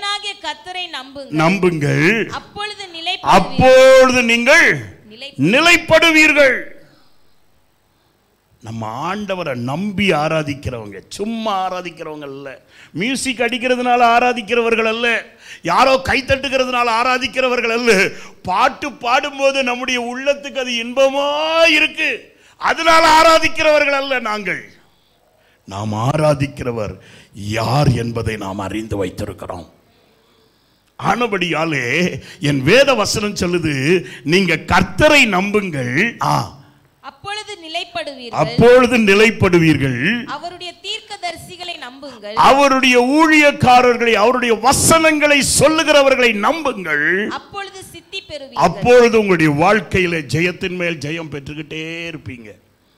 கர்த்தரை நம்புங்கள் நம்புங்கள் அப்பொழுது நிலை அப்பொழுது நீங்கள் நிலை நிலைப்படுவீர்கள் நம்ம ஆண்டவரை நம்பி ஆராதிக்கிறவங்க சும்மா ஆராதிக்கிறவங்க அல்ல மியூசிக் அடிக்கிறதுனால ஆராதிக்கிறவர்கள் அல்ல யாரோ கைத்தட்டுகிறதுனால ஆராதிக்கிறவர்கள் அல்ல பாட்டு பாடும்போது நம்முடைய உள்ளத்துக்கு அது இன்பமா இருக்கு அதனால ஆராதிக்கிறவர்கள் அல்ல நாங்கள் நாம் ஆராதிக்கிறவர் யார் என்பதை நாம் அறிந்து வைத்திருக்கிறோம் ஆனபடியாலே என் வேத வசனம் சொல்லுது நீங்க கர்த்தரை நம்புங்கள் ஆ அப்பொழுது நிலைப்படுவீர்கள் அப்பொழுது நிலைப்படுவீர்கள் அவருடைய தீர்க்கதரிசிகளை நம்புங்கள் அவருடைய ஊழியக்காரர்களை அவருடைய வசனங்களை சொல்லுகிறவர்களை நம்புங்கள் அப்பொழுது சித்தி பெறுவீர்கள் அப்பொழுது உங்களுடைய வாழ்க்கையில ஜெயத்தின் மேல் ஜெயம் பெற்றுக்கிட்டே இருப்பீங்க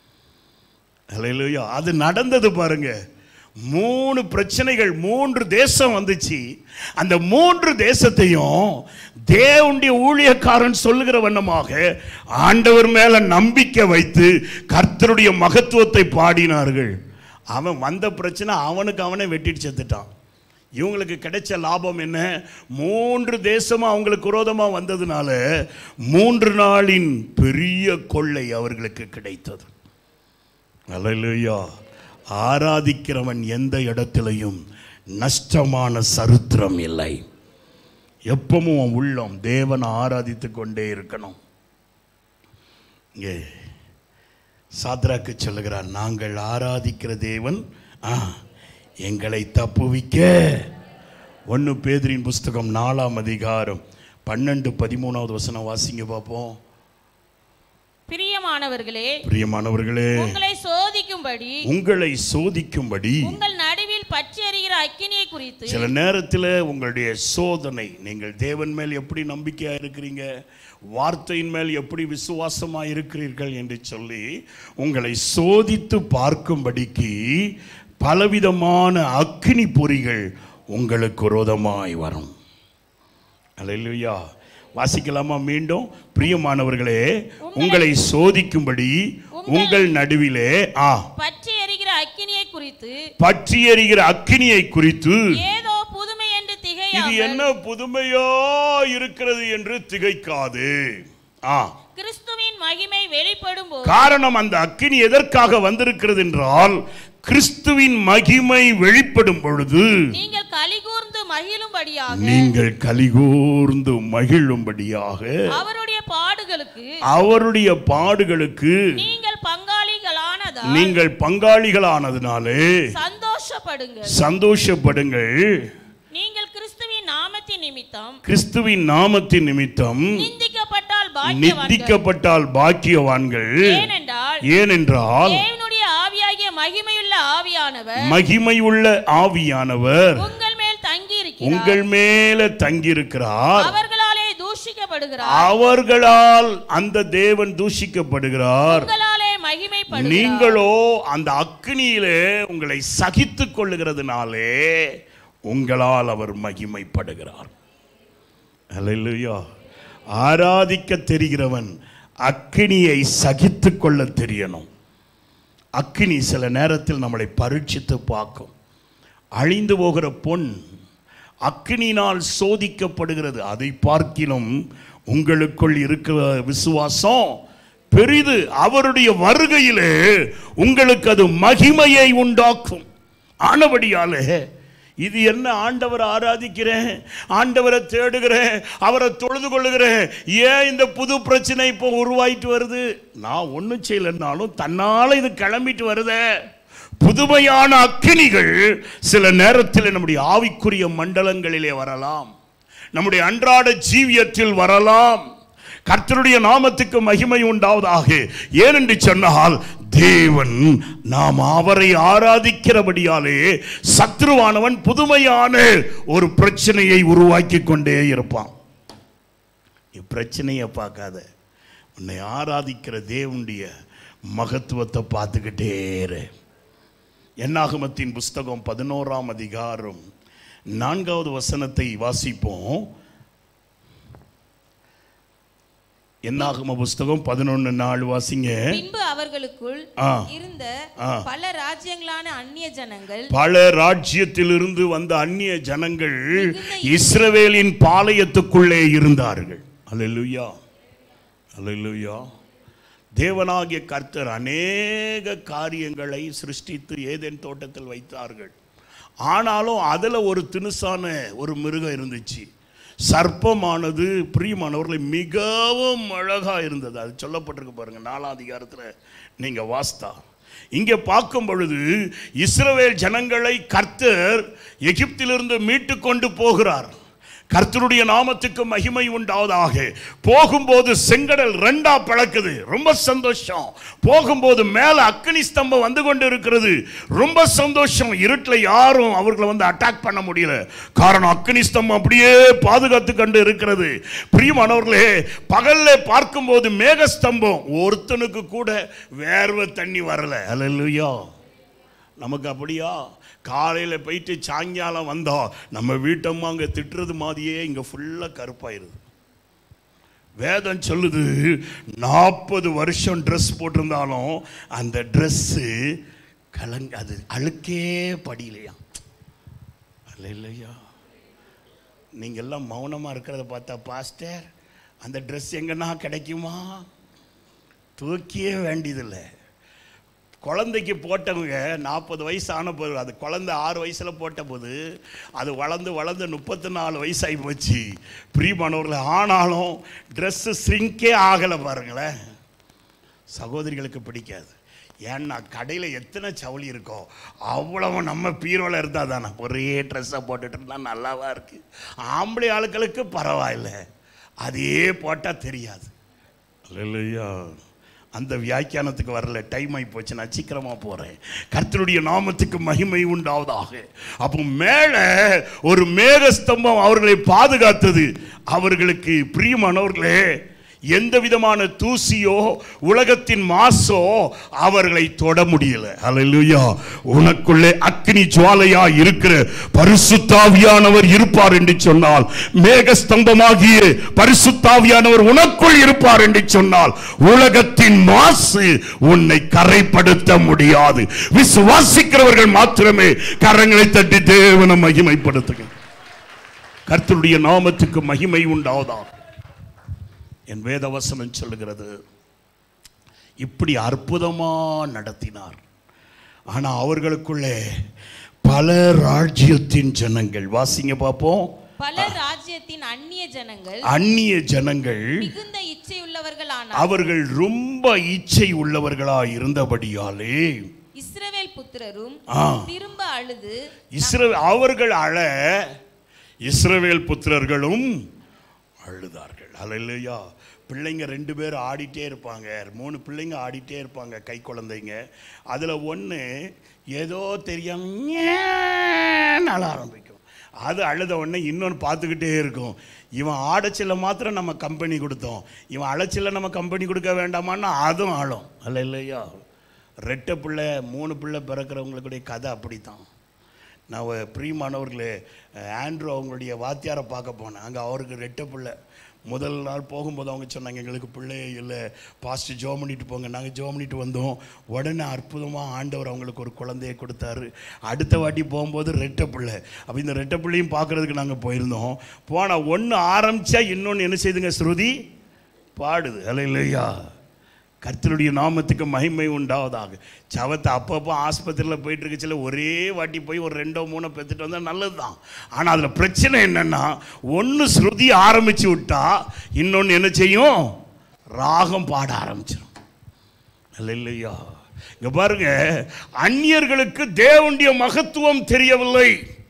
அல்லேலூயா அது நடந்தது பாருங்க மூணு பிரச்சனைகள் மூன்று தேசம் வந்துச்சு அந்த மூன்று தேசத்தையும் தேவனுடைய ஊழியக்காரன் சொல்லுகிற வண்ணமாக ஆண்டவர் மேல நம்பிக்கை வைத்து கர்த்தருடைய மகத்துவத்தை பாடினார்கள் அவன் வந்த பிரச்சனை அவனுக்கு அவனே வெட்டிட்டு செத்துட்டான் இவங்களுக்கு கிடைச்ச லாபம் என்ன மூன்று தேசமா அவங்களுக்கு விரோதமா வந்ததுனால மூன்று நாளின் பெரிய கொள்ளை அவர்களுக்கு கிடைத்தது அல்லேலூயா ஆராதிக்கிறவன் எந்த இடத்திலையும் நஷ்டமான சரித்திரம் இல்லை எப்பவும் உன் உள்ளம் தேவனை ஆராதித்து கொண்டே இருக்கணும் இங்கே சாத்ராக்கு சொல்லுகிறார் நாங்கள் ஆராதிக்கிற தேவன் ஆ எங்களை தப்புவிக்க ஒன்று பேதரின் புஸ்தகம் நாலாம் அதிகாரம் பன்னெண்டு பதிமூணாவது வசனம் வாசிங்க பார்ப்போம் பிரியமானவர்களே பிரியமானவர்களே உங்களை சோதிக்கும்படி உங்களை சோதிக்கும்படி உங்கள் நடுவில் பற்றி எறிகிற அக்கினியை குறித்து சில நேரத்தில் உங்களுடைய சோதனை நீங்கள் தேவன் மேல் எப்படி நம்பிக்கையா இருக்கிறீங்க வார்த்தையின் மேல் எப்படி விசுவாசமா இருக்கிறீர்கள் என்று சொல்லி உங்களை சோதித்து பார்க்கும்படிக்கு பலவிதமான அக்கினி பொறிகள் உங்களுக்கு விரோதமாய் வரும் அல்லேலூயா வாசிக்கலாமா மீண்டும் பிரியமானவர்களே உங்களை சோதிக்கும்படி உங்கள் நடுவிலே ஆ பற்றி எறிகிற அக்கினியை குறித்து பற்றி எறிகிற அக்கினியை குறித்து ஏதோ புதுமை என்று இது திகையாமல் என்ன புதுமையோ இருக்கிறது என்று திகைக்காது ஆ கிறிஸ்துவின் மகிமை வெளிப்படும் போது காரணம் அந்த அக்கினி எதற்காக வந்திருக்கிறது என்றால் கிறிஸ்துவின் மகிமை வெளிப்படும் பொழுது நீங்கள் கலிகூர்ந்து மகிழும்படியாக நீங்கள் கலிகூர்ந்து மகிழும்படியாக அவருடைய பாடுகளுக்கு அவருடைய பாடுகளுக்கு நீங்கள் பங்காளிகளானதால் நீங்கள் பங்காளிகளானதுனாலே சந்தோஷப்படுங்கள் சந்தோஷப்படுங்கள் நீங்கள் கிறிஸ்துவின் நாமத்தின் நிமித்தம் கிறிஸ்துவின் நாமத்தின் நிமித்தம் நிந்திக்கப்பட்டால் பாக்கியவான்கள் நித்திக்கப்பட்டால் பாக்கியவான்கள் ஏனென்றால் ஏனென்றால் தேவனுடைய ஆவியாகிய மகிமையுள்ள ஆவியானவர் மகிமையுள்ள ஆவியானவர் உங்கள் மேல் தங்கி இருக்கிறார் உங்கள் மேல தங்கியிருக்கிறார் அவர்களாலே தூஷிக்கப்படுகிறார் அவர்களால் அந்த தேவன் தூஷிக்கப்படுகிறார் உங்களாலே மகிமைப்படுகிறார் நீங்களோ அந்த அக்னியிலே உங்களை சகித்துக் கொள்ளுகிறதுனாலே உங்களால் அவர் மகிமைப்படுகிறார் அல்லேலூயா ஆராதிக்க தெரிகிறவன் அக்கினியை சகித்துக் கொள்ள தெரியணும் அக்கினி சில நேரத்தில் நம்மளை பரீட்சித்து பார்க்கும் அழிந்து போகிற பொன் அக்கினினால் சோதிக்கப்படுகிறது அதை பார்க்கிலும் உங்களுக்குள் இருக்கிற விசுவாசம் பெரிது அவருடைய வருகையிலே உங்களுக்கு அது மகிமையை உண்டாக்கும் ஆனபடியாலே இது என்ன ஆண்டவரை ஆராதிக்கிறேன் ஆண்டவரை தேடுகிறேன் அவரை தொழுது கொள்ளுகிறேன் ஏன் இந்த புது பிரச்சனை இப்போ உருவாயிட்டு வருது நான் ஒன்றும் செய்யலைன்னாலும் தன்னால் இது கிளம்பிட்டு வருதே புதுமையான அக்கினிகள் சில நேரத்தில் நம்முடைய ஆவிக்குரிய மண்டலங்களிலே வரலாம் நம்முடைய அன்றாட ஜீவியத்தில் வரலாம் கர்த்தருடைய நாமத்துக்கு மகிமை உண்டாவதாக ஏனென்று சொன்னால் தேவன் நாம் அவரை ஆராதிக்கிறபடியாலே சத்ருவானவன் புதுமையான ஒரு பிரச்சனையை உருவாக்கி கொண்டே இருப்பான் இப்பிரச்சனையை பார்க்காத உன்னை ஆராதிக்கிற தேவனுடைய மகத்துவத்தை பார்த்துக்கிட்டே இரு என்னாகமத்தின் புஸ்தகம் பதினோராம் அதிகாரம் நான்காவது வசனத்தை வாசிப்போம் என்னாகம புஸ்தகம் பதினொன்று நாள் வாசிங்க பின்பு அவர்களுக்குள் ஆ. இருந்த ஆ. பல ராஜ்யங்களான அந்நிய ஜனங்கள் பல ராஜ்யத்திலிருந்து வந்த அந்நிய ஜனங்கள் இஸ்ரவேலின் பாளையத்துக்குள்ளே இருந்தார்கள் அல்லேலூயா அல்லேலூயா தேவனாகிய கர்த்தர் அநேக காரியங்களை சிருஷ்டித்து ஏதேன் தோட்டத்தில் வைத்தார்கள் ஆனாலும் அதில் ஒரு தினுசான ஒரு மிருகம் இருந்துச்சு சர்ப்பமானது பிரியமானவர்களை மிகவும் அழகா இருந்தது அது சொல்லப்பட்டிருக்கு பாருங்க நாலாம் அதிகாரத்தில் நீங்க வாஸ்தா இங்கே பார்க்கும் பொழுது இஸ்ரவேல் ஜனங்களை கர்த்தர் எகிப்திலிருந்து மீட்டு கொண்டு போகிறார் கர்த்தருடைய நாமத்துக்கு மகிமை உண்டாவதாக போகும்போது செங்கடல் ரெண்டா பழக்குது ரொம்ப சந்தோஷம் போகும்போது மேல அக்னி ஸ்தம்பம் வந்து கொண்டு இருக்கிறது ரொம்ப சந்தோஷம் இருட்டில் யாரும் அவர்களை வந்து அட்டாக் பண்ண முடியல காரணம் அக்னி ஸ்தம்பம் அப்படியே பாதுகாத்து கொண்டு இருக்கிறது பிரியமானவர்களே பகல்ல பார்க்கும்போது மேகஸ்தம்பம் ஒருத்தனுக்கு கூட வேர்வை தண்ணி வரல அல்லையா நமக்கு அப்படியா காலையில் போயிட்டு சாயங்காலம் வந்தோம் நம்ம வீட்டம்மா அங்கே திட்டுறது மாதிரியே இங்கே ஃபுல்லாக கருப்பாயிருது வேதம் சொல்லுது நாற்பது வருஷம் ட்ரெஸ் போட்டிருந்தாலும் அந்த ட்ரெஸ்ஸு கலங்க அது அழுக்கே படியிலையா அல்ல இல்லையா நீங்கள் எல்லாம் மௌனமாக இருக்கிறத பார்த்தா பாஸ்டர் அந்த ட்ரெஸ் எங்கன்னா கிடைக்குமா தூக்கியே வேண்டியதில்லை குழந்தைக்கு போட்டவங்க நாற்பது வயசு ஆன போது அது குழந்தை ஆறு வயசில் போட்ட போது அது வளர்ந்து வளர்ந்து முப்பத்தி நாலு வயசாகி போச்சு பிரியமானவர்கள் ஆனாலும் ட்ரெஸ்ஸு ஸ்ரிங்கே ஆகலை பாருங்களேன் சகோதரிகளுக்கு பிடிக்காது ஏன்னா கடையில் எத்தனை சவுளி இருக்கோ அவ்வளவு நம்ம பீரோவில் இருந்தால் தானே ஒரே ட்ரெஸ்ஸை போட்டுட்டு இருந்தால் நல்லாவா இருக்கு ஆம்பளை ஆளுக்களுக்கு பரவாயில்ல அதே போட்டால் தெரியாது இல்லையா அந்த வியாக்கியானத்துக்கு வரல டைம் ஆகி போச்சு நான் சீக்கிரமா போறேன் கர்த்தருடைய நாமத்துக்கு மகிமை உண்டாவதாக அப்போ மேலே ஒரு மேகஸ்தம்பம் அவர்களை பாதுகாத்தது அவர்களுக்கு பிரியமானவர்களே எந்த விதமான தூசியோ உலகத்தின் மாசோ அவர்களை தொட முடியல அல்லேலூயா உனக்குள்ளே அக்னி ஜுவாலையா இருக்கிற பரிசுத்தாவியானவர் இருப்பார் என்று சொன்னால் மேகஸ்தம்பமாகிய பரிசுத்தாவியானவர் உனக்குள் இருப்பார் என்று சொன்னால் உலகத்தின் மாசு உன்னை கரைப்படுத்த முடியாது விசுவாசிக்கிறவர்கள் மாத்திரமே கரங்களை தட்டி தேவனை மகிமைப்படுத்துங்க கர்த்தருடைய நாமத்துக்கு மகிமை உண்டாவதாக என் வேதவசனம் சொல்லுகிறது இப்படி அற்புதமா நடத்தினார் ஆனா அவர்களுக்குள்ளே பல ராஜ்யத்தின் ஜனங்கள் வாசிங்க பார்ப்போம் பல ராஜ்யத்தின் அந்நிய ஜனங்கள் அந்நிய ஜனங்கள் மிகுந்த இச்சையுள்ளவர்கள் அவர்கள் ரொம்ப இச்சை உள்ளவர்களா இருந்தபடியாலே இஸ்ரவேல் புத்திரரும் ஆ. திரும்ப அழுது இஸ்ர அவர்கள் அழ இஸ்ரவேல் புத்திரர்களும் அழுதார்கள் அல்லையா பிள்ளைங்க ரெண்டு பேர் ஆடிட்டே இருப்பாங்க மூணு பிள்ளைங்க ஆடிட்டே இருப்பாங்க கை குழந்தைங்க அதில் ஒன்று ஏதோ தெரியாம "ஞேன்னு" அழ ஆரம்பிக்கும் அது அழுத உடனே இன்னொன்று பார்த்துக்கிட்டே இருக்கும் இவன் ஆடச்சில்ல மாத்திரம் நம்ம கம்பெனி கொடுத்தோம் இவன் அழைச்சில்ல நம்ம கம்பெனி கொடுக்க வேண்டாமான்னா அதுவும் ஆளும் அல்ல இல்லையா ரெட்டை பிள்ளை மூணு பிள்ளை பிறக்கிறவங்களுடைய கதை அப்படித்தான் நான் ஒரு பிரியமானவர்களே ஆண்ட்ரூ அவங்களுடைய வாத்தியாரை பார்க்க போனேன் அங்கே அவருக்கு ரெட்டை பிள்ளை முதல் நாள் போகும்போது அவங்க சொன்னாங்க எங்களுக்கு பிள்ளையே இல்லை பாஸ்ட்டு ஜோ பண்ணிட்டு போங்க நாங்கள் ஜோ பண்ணிட்டு வந்தோம் உடனே அற்புதமாக ஆண்டவர் அவங்களுக்கு ஒரு குழந்தையை கொடுத்தாரு அடுத்த வாட்டி போகும்போது ரெட்டை பிள்ளை அப்போ இந்த ரெட்டை பிள்ளையும் பார்க்குறதுக்கு நாங்கள் போயிருந்தோம் போனால் ஒன்று ஆரம்பித்தா இன்னொன்று என்ன செய்துங்க ஸ்ருதி பாடுது அல்ல இல்லையா கர்த்தருடைய நாமத்துக்கு மகிமை உண்டாவதாக சவத்தை அப்பப்போ ஆஸ்பத்திரியில் போயிட்டு இருக்கச்சில ஒரே வாட்டி போய் ஒரு ரெண்டோ மூணோ பெற்றுட்டு வந்தால் நல்லது தான் ஆனால் அதில் பிரச்சனை என்னென்னா ஒன்று ஸ்ருதி ஆரம்பித்து விட்டா இன்னொன்று என்ன செய்யும் ராகம் பாட ஆரம்பிச்சிடும் அல்ல இல்லையா இங்க பாருங்க அந்நியர்களுக்கு தேவனுடைய மகத்துவம் தெரியவில்லை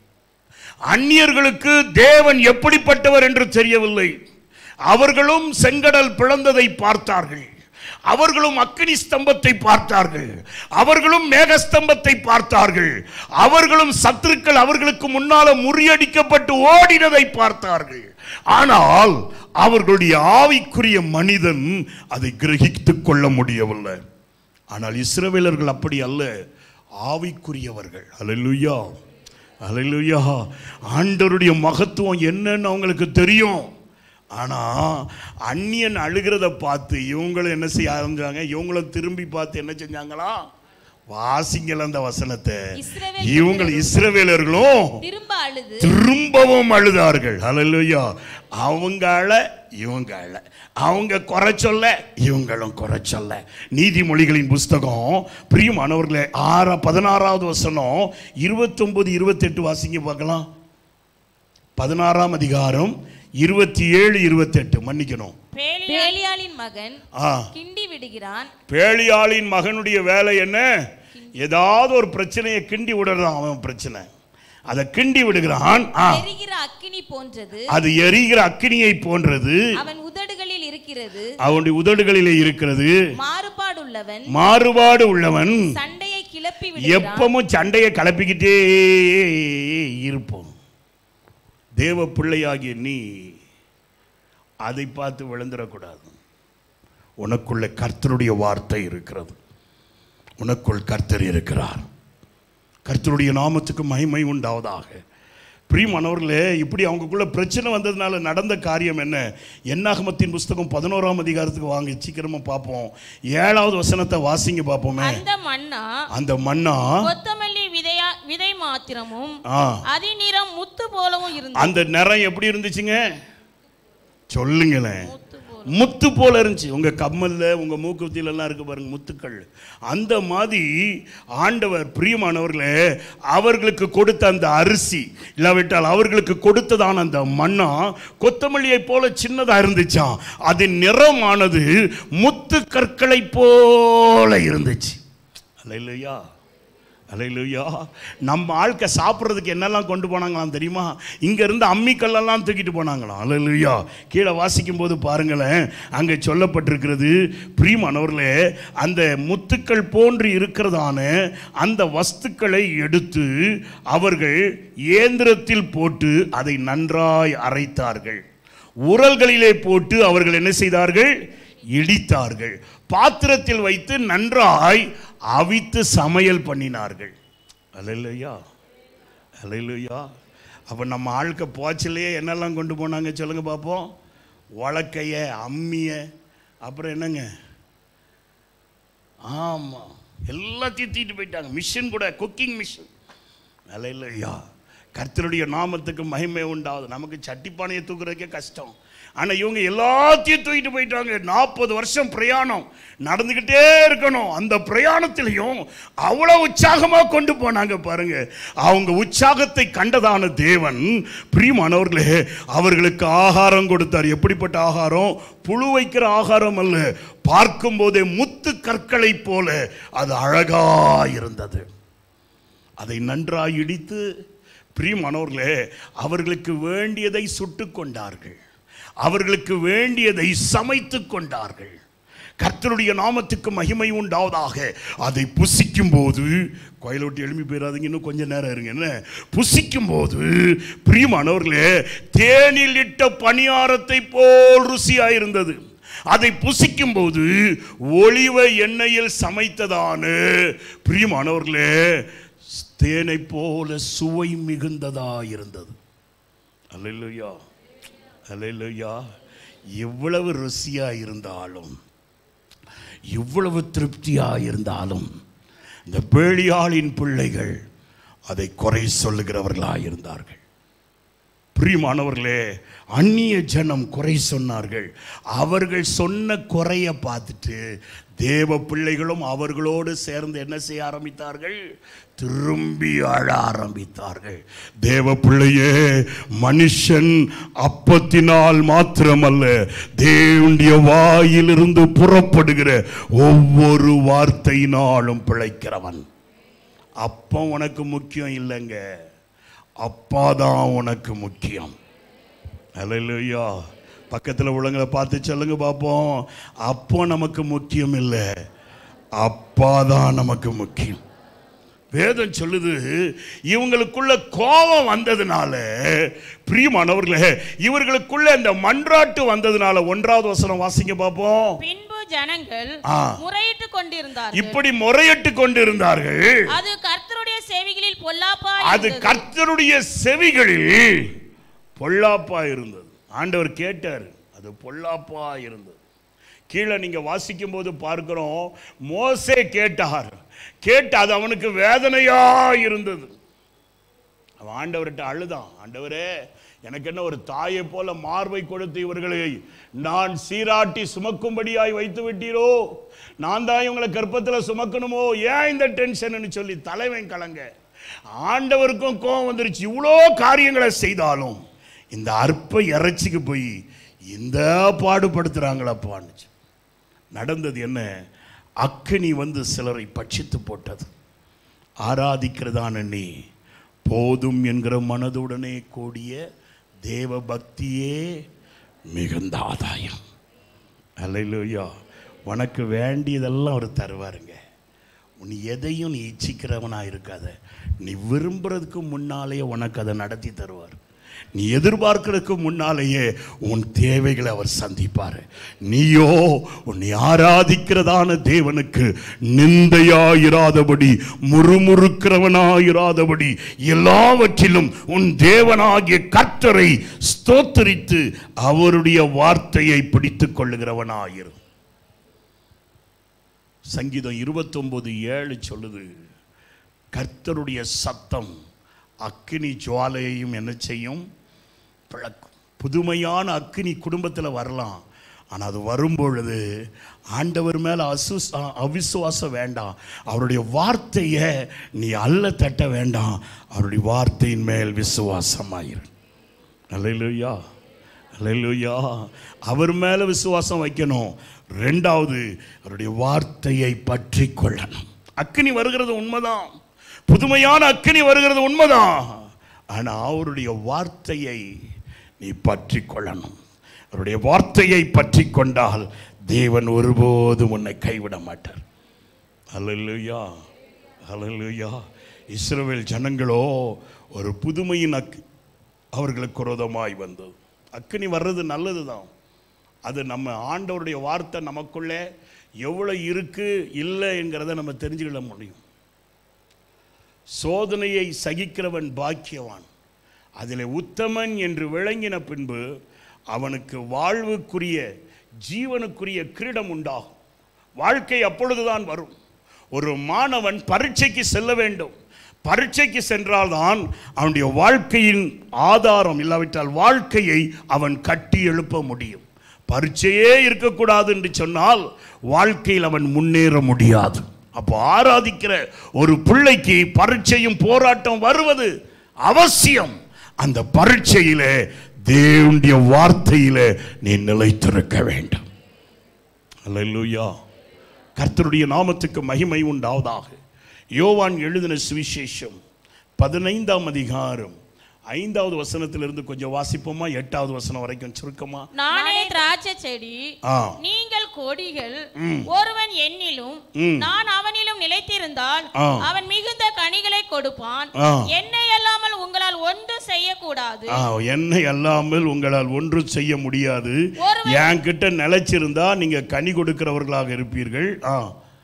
அந்நியர்களுக்கு தேவன் எப்படிப்பட்டவர் என்று தெரியவில்லை அவர்களும் செங்கடல் பிளந்ததை பார்த்தார்கள் அவர்களும் அக்கினி ஸ்தம்பத்தை பார்த்தார்கள் அவர்களும் மேகஸ்தம்பத்தை பார்த்தார்கள் அவர்களும் சத்துருக்கள் அவர்களுக்கு முன்னால முறியடிக்கப்பட்டு ஓடினதை பார்த்தார்கள் ஆனால் அவர்களுடைய ஆவிக்குரிய மனிதன் அதை கிரகித்துக் கொள்ள முடியவில்லை ஆனால் இஸ்ரவேலர்கள் அப்படி அல்ல ஆவிக்குரியவர்கள் அல்லேலூயா அல்லேலூயா ஆண்டவருடைய மகத்துவம் என்னன்னு அவங்களுக்கு தெரியும் ஆனா அந்நியன் அழுகிறத பார்த்து இவங்களும் என்ன செய்ய ஆரம்பிச்சாங்க இவங்களும் திரும்பி பார்த்து என்ன செஞ்சாங்களா வாசிங்கள் அந்த வசனத்தை இஸ்ரவேல் இவங்க இஸ்ரவேலர்களும் திரும்ப அழுது திரும்பவும் அழுதார்கள் ஹalleluya அவங்க அழ இவங்க அழ அவங்க குறை சொல்ல இவங்களும் குறை சொல்ல நீதிமொழிகளின் புஸ்தகம் பிரியமானவர்களே ஆற பதினாறாவது வசனம் இருபத்தொன்பது இருபத்தெட்டு வாசிங்க பார்க்கலாம் பதினாறாம் அதிகாரம் இருபத்தி ஏழு இருபத்தெட்டு மன்னிக்கணும் பேலியா பேலியாளின் மகன் ஆ கிண்டி விடுகிறான் பேழியாளின் மகனுடைய வேலை என்ன ஏதாவது ஒரு பிரச்சனையை கிண்டி விடுறதான் அவன் பிரச்சனை அதை கிண்டி விடுகிறான் ஆ எரிகிற அக்கினி போன்றது அது எரிகிற அக்கினியை போன்றது அவன் உதடுகளில் இருக்கிறது அவனுடைய உதடுகளிலே இருக்கிறது மாறுபாடுள்ளவன் மாறுபாடு உள்ளவன் சண்டையை கிளப்பி விடுகிறான் எப்பவும் சண்டையை கலப்பிக்கிட்டே இருப்போம் தேவ பிள்ளையாகிய நீ அதை பார்த்து விழுந்துடக்கூடாது உனக்குள்ள கர்த்தருடைய வார்த்தை இருக்கிறது உனக்குள் கர்த்தர் இருக்கிறார் கர்த்தருடைய நாமத்துக்கு மகிமை உண்டாவதாக பிரியமானவர்களே இப்படி அவங்களுக்குள்ள பிரச்சனை வந்ததுனால நடந்த காரியம் என்ன என்னாகமத்தின் புஸ்தகம் பதினோராம் அதிகாரத்துக்கு வாங்க சீக்கிரமா பார்ப்போம் ஏழாவது வசனத்தை வாசிங்க பார்ப்போமே அந்த மன்னா அந்த மன்னா கொத்தமல்லி விதையா விதை மாத்திரமும் ஆ அதிநிறம் முத்து போலவும் இருந்தது அந்த நிறம் எப்படி இருந்துச்சுங்க சொல்லுங்களேன் முத்து போல முத்து போல இருந்துச்சு உங்க கம்மல்ல உங்க மூக்குத்தில எல்லாம் இருக்கு பாருங்க முத்துக்கள் அந்த மாதிரி ஆண்டவர் பிரியமானவர்களே அவர்களுக்கு கொடுத்த அந்த அரிசி இல்லாவிட்டால் அவர்களுக்கு கொடுத்ததான அந்த மண்ணா கொத்தமல்லியை போல சின்னதா இருந்துச்சாம் அதன் நிறமானது முத்து கற்களை போல இருந்துச்சு அல்லையா அலையிலுயா நம்ம ஆட்க சாப்பிட்றதுக்கு என்னெல்லாம் கொண்டு போனாங்களாம் தெரியுமா இங்க இருந்து அம்மிக்கல்லெல்லாம் தூக்கிட்டு போனாங்களாம் அலையிலுயா கீழே வாசிக்கும் போது பாருங்களேன் அங்கே சொல்லப்பட்டிருக்கிறது பிரியமானவர்களே அந்த முத்துக்கள் போன்று இருக்கிறதான அந்த வஸ்துக்களை எடுத்து அவர்கள் இயந்திரத்தில் போட்டு அதை நன்றாய் அரைத்தார்கள் உரல்களிலே போட்டு அவர்கள் என்ன செய்தார்கள் இடித்தார்கள் பாத்திரத்தில் வைத்து நன்றாய் அவித்து சமையல் பண்ணினார்கள் அலையிலையா அலையிலையா அப்போ நம்ம ஆளுக்க போச்சிலேயே என்னெல்லாம் கொண்டு போனாங்க சொல்லுங்க பார்ப்போம் உலக்கைய அம்மிய அப்புறம் என்னங்க ஆமாம் எல்லாத்தையும் தூக்கிட்டு போயிட்டாங்க மிஷின் கூட குக்கிங் மிஷின் அலையிலையா கர்த்தருடைய நாமத்துக்கு மகிமை உண்டாகுது நமக்கு சட்டிப்பானையை தூக்குறதுக்கே கஷ்டம் ஆனால் இவங்க எல்லாத்தையும் தூக்கிட்டு போயிட்டாங்க நாற்பது வருஷம் பிரயாணம் நடந்துக்கிட்டே இருக்கணும் அந்த பிரயாணத்திலையும் அவ்வளோ உற்சாகமாக கொண்டு போனாங்க பாருங்க அவங்க உற்சாகத்தை கண்டதான தேவன் பிரியமானவர்களே அவர்களுக்கு ஆகாரம் கொடுத்தார் எப்படிப்பட்ட ஆகாரம் புழு வைக்கிற ஆகாரம் அல்ல பார்க்கும்போதே முத்து கற்களைப் போல அது அழகா இருந்தது அதை நன்றாய் இடித்து பிரியமானவர்களே அவர்களுக்கு வேண்டியதை சுட்டு கொண்டார்கள் அவர்களுக்கு வேண்டியதை சமைத்து கொண்டார்கள் கர்த்தருடைய நாமத்துக்கு மகிமை உண்டாவதாக அதை புசிக்கும் போது கோயிலோட்டி எழுப்பி போயிடாதீங்க இன்னும் கொஞ்ச நேரம் இருங்க என்ன புசிக்கும் போது பிரியமானவர்களே தேனில் இட்ட பணியாரத்தை போல் ருசியாயிருந்தது அதை புசிக்கும் போது ஒளிவ எண்ணெயில் சமைத்ததான பிரியமானவர்களே தேனை போல சுவை மிகுந்ததா இருந்தது அல்லையா அல்லையா எவ்வளவு ருசியா இருந்தாலும் இவ்வளவு திருப்தியா இருந்தாலும் இந்த பேழியாளின் பிள்ளைகள் அதை குறை சொல்லுகிறவர்களாக இருந்தார்கள் பிரியமானவர்களே அந்நிய ஜனம் குறை சொன்னார்கள் அவர்கள் சொன்ன குறைய பார்த்துட்டு தேவ பிள்ளைகளும் அவர்களோடு சேர்ந்து என்ன செய்ய ஆரம்பித்தார்கள் திரும்பி அழ ஆரம்பித்தார்கள் தேவ பிள்ளையே மனுஷன் அப்பத்தினால் மாத்திரமல்ல தேவனுடைய வாயிலிருந்து புறப்படுகிற ஒவ்வொரு வார்த்தையினாலும் பிழைக்கிறவன் அப்பம் உனக்கு முக்கியம் இல்லைங்க அப்பா தான் உனக்கு முக்கியம் அல்லையா பக்கத்தில் உள்ளவங்களை பார்த்து சொல்லுங்க பார்ப்போம் அப்போ நமக்கு முக்கியம் இல்லை அப்பா தான் நமக்கு முக்கியம் வேதம் சொல்லுது இவங்களுக்குள்ள கோபம் வந்ததுனால பிரியமானவர்களே இவர்களுக்குள்ள இந்த மன்றாட்டு வந்ததுனால ஒன்றாவது வசனம் வாசிங்க பார்ப்போம் பின்பு ஜனங்கள் ஆ. முறையிட்டு கொண்டிருந்தார்கள் இப்படி முறையிட்டு கொண்டிருந்தார்கள் அது கர்த்தருடைய சேவைகளில் பொல்லாப்பா அது கர்த்தருடைய செவிகளில் பொல்லாப்பா இருந்தது ஆண்டவர் கேட்டார் அது பொல்லாப்பா இருந்தது கீழே நீங்க வாசிக்கும் போது பார்க்கிறோம் மோசே கேட்டார் கேட்டு அது அவனுக்கு வேதனையா இருந்தது அவன் ஆண்டவர்கிட்ட அழுதான் ஆண்டவரே எனக்கு என்ன ஒரு தாயை போல மார்பை கொடுத்து இவர்களை நான் சீராட்டி சுமக்கும்படியாய் வைத்து விட்டீரோ நான் தான் இவங்களை கர்ப்பத்தில் சுமக்கணுமோ ஏன் இந்த டென்ஷன் சொல்லி தலைவன் கலங்க ஆண்டவருக்கும் கோபம் வந்துருச்சு இவ்வளோ காரியங்களை செய்தாலும் இந்த அற்ப இறைச்சிக்கு போய் இந்த பாடுபடுத்துறாங்களப்பான்னு நடந்தது என்ன அக்கினி வந்து சிலரை பட்சித்து போட்டது ஆராதிக்கிறதான நீ போதும் என்கிற மனதுடனே கூடிய தேவ பக்தியே மிகுந்த ஆதாயம் அல்லையா உனக்கு வேண்டியதெல்லாம் அவர் தருவாருங்க நீ எதையும் நீ இச்சிக்கிறவனா இருக்காத நீ விரும்புறதுக்கு முன்னாலேயே உனக்கு அதை நடத்தி தருவார் நீ எதிர்பார்க்கறதுக்கு முன்னாலேயே உன் தேவைகளை அவர் சந்திப்பார் நீயோ உன்னை ஆராதிக்கிறதான தேவனுக்கு நிந்தையாயிராதபடி முறுமுறுக்கிறவனாயிராதபடி எல்லாவற்றிலும் உன் தேவனாகிய கர்த்தரை ஸ்தோத்தரித்து அவருடைய வார்த்தையை பிடித்துக் கொள்ளுகிறவனாயிரு சங்கீதம் இருபத்தொன்பது ஏழு சொல்லுது கர்த்தருடைய சத்தம் அக்கினி ஜுவாலையையும் என்ன செய்யும் பிளக்கும் புதுமையான அக்கினி குடும்பத்தில் வரலாம் ஆனால் அது வரும்பொழுது ஆண்டவர் மேலே அசு அவிசுவாசம் வேண்டாம் அவருடைய வார்த்தையை நீ அல்ல தட்ட வேண்டாம் அவருடைய வார்த்தையின் மேல் விசுவாசமாயிரு அல்லையா அல்லையா அவர் மேலே விசுவாசம் வைக்கணும் ரெண்டாவது அவருடைய வார்த்தையை பற்றி கொள்ளணும் அக்கினி வருகிறது உண்மைதான் புதுமையான அக்கினி வருகிறது உண்மைதான் ஆனால் அவருடைய வார்த்தையை நீ பற்றி கொள்ளணும் அவருடைய வார்த்தையை பற்றி கொண்டால் தேவன் ஒருபோதும் உன்னை கைவிட மாட்டார் அல்லையா அல்லையா இஸ்ரவேல் ஜனங்களோ ஒரு புதுமையின் அக் அவர்களுக்கு விரோதமாய் வந்தது அக்கினி வர்றது நல்லது தான் அது நம்ம ஆண்டவருடைய வார்த்தை நமக்குள்ளே எவ்வளோ இருக்கு இல்லைங்கிறத நம்ம தெரிஞ்சுக்கிட முடியும் சோதனையை சகிக்கிறவன் பாக்கியவான் அதில் உத்தமன் என்று விளங்கின பின்பு அவனுக்கு வாழ்வுக்குரிய ஜீவனுக்குரிய கிரீடம் உண்டாகும் வாழ்க்கை அப்பொழுதுதான் வரும் ஒரு மாணவன் பரீட்சைக்கு செல்ல வேண்டும் பரீட்சைக்கு சென்றால்தான் அவனுடைய வாழ்க்கையின் ஆதாரம் இல்லாவிட்டால் வாழ்க்கையை அவன் கட்டி எழுப்ப முடியும் பரீட்சையே இருக்கக்கூடாது என்று சொன்னால் வாழ்க்கையில் அவன் முன்னேற முடியாது அப்போ ஆராதிக்கிற ஒரு பிள்ளைக்கு பரீட்சையும் போராட்டம் வருவது அவசியம் அந்த பரீட்சையிலே தேவனுடைய வார்த்தையிலே நீ நிலைத்திருக்க வேண்டும் அல்லேலூயா கர்த்தருடைய நாமத்துக்கு மகிமை உண்டாவதாக யோவான் எழுதின சுவிசேஷம் பதினைந்தாம் அதிகாரம் ஐந்தாவது வசனத்திலிருந்து கொஞ்சம் வாசிப்போமா எட்டாவது வசனம் வரைக்கும் சுருக்கமா நானே திராட்சை செடி ஆ நீங்கள் கொடிகள் ஒருவன் என்னிலும் ம். நான் அவனிலும் நிலைத்திருந்தால் ஆ. அவன் மிகுந்த கனிகளை கொடுப்பான் ஆ. என்னை அல்லாமல் உங்களால் ஒன்றும் செய்யக்கூடாது ஆ, என்னை அல்லாமல் உங்களால் ஒன்றும் செய்ய முடியாது ஒருவன் என்கிட்ட நிலைச்சிருந்தா நீங்க கனி கொடுக்கிறவர்களாக இருப்பீர்கள் ஆ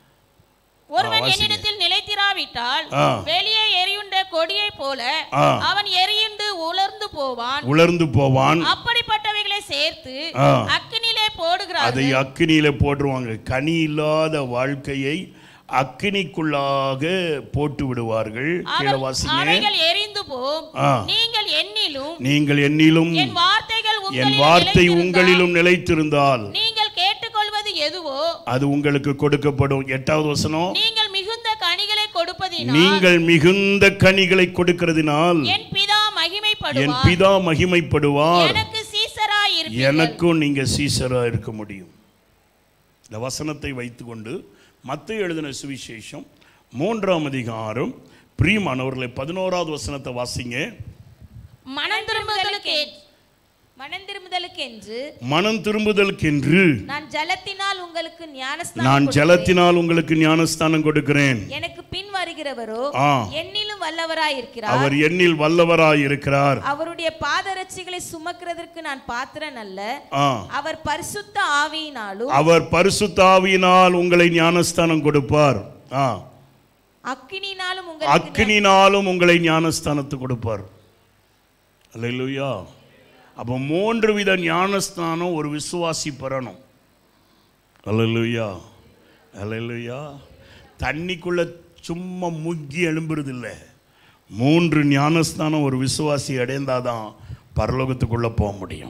ஒருவன் வாசிங்க. என்னிடத்தில் நிலைத்திராவிட்டால் ஆ. வெளியே எரியுண்ட கொடியை போல ஆ. அவன் எரியுண்டு உலர்ந்து போவான் உலர்ந்து போவான் அப்படிப்பட்டவைகளை சேர்த்து ஆ. அக்கினிலே அதை போடுகிறார்கள் அக்கினியில போட்டுருவாங்க கனி இல்லாத வாழ்க்கையை அக்கினிக்குள்ளாக போட்டு விடுவார்கள் கீழே அவர்- வாசிங்க அவைகள் எரிந்து போம் ஆ. நீங்கள் என்னிலும் நீங்கள் என்னிலும் என் வார்த்தைகள் என் உங்களிலும் வார்த்தை நிலைத்திருந்தால் உங்களிலும் நிலைத்திருந்தால் நீங்கள் கேட்டுக்கொள்வது எதுவோ அது உங்களுக்கு கொடுக்கப்படும் எட்டாவது வசனம் நீங்கள் மிகுந்த கனிகளை கொடுப்பதினால் நீங்கள் மிகுந்த கனிகளை கொடுக்கிறதினால் என் பிதா என் மகிமைப்படுவார் பிதா மகிமைப்படுவார் எனக்கு சீசராய் இருப்பீர்கள் எனக்கும் நீங்க சீசரா இருக்க முடியும் இந்த வசனத்தை வைத்துக்கொண்டு மத்திய எழுதின சுவிசேஷம் மூன்றாம் அதிகாரம் பிரியமானவர்களை பதினோராவது வசனத்தை வாசிங்க மனம் திரும்புதலுக்கு மனம் திரும்புதலுக்கென்று மனம் திரும்புதலுக்கென்று நான் ஜலத்தினால் உங்களுக்கு ஞானஸ்நானம் நான் கொடுக்கிறேன். ஜலத்தினால் உங்களுக்கு ஞானஸ்தானம் கொடுக்கிறேன் எனக்கு பின் வருகிறவரோ ஆ. என்னிலும் வல்லவராயிருக்கிறார் அவர் என்னில் வல்லவராய் இருக்கிறார் அவருடைய பாதரட்சிகளை சுமக்கிறதற்கு நான் பாத்திரன் அல்ல ஆ அவர் பரிசுத்த ஆவியினாலும் அவர் பரிசுத்தாவியினால் உங்களை ஞானஸ்தானம் கொடுப்பார் ஆ அக்கினினாலும் உங்களுக்கு அக்கினினாலும் உங்களை ஞானஸ்தானத்து கொடுப்பார் அல்லேலூயா அப்போ மூன்று வித ஞானஸ்தானம் ஒரு விசுவாசி பெறணும் அல்லேலூயா அல்லேலூயா தண்ணிக்குள்ள சும்மா முக்கி எழும்புறது இல்லை மூன்று ஞானஸ்தானம் ஒரு விசுவாசி அடைந்தாதான் பரலோகத்துக்குள்ள போக முடியும்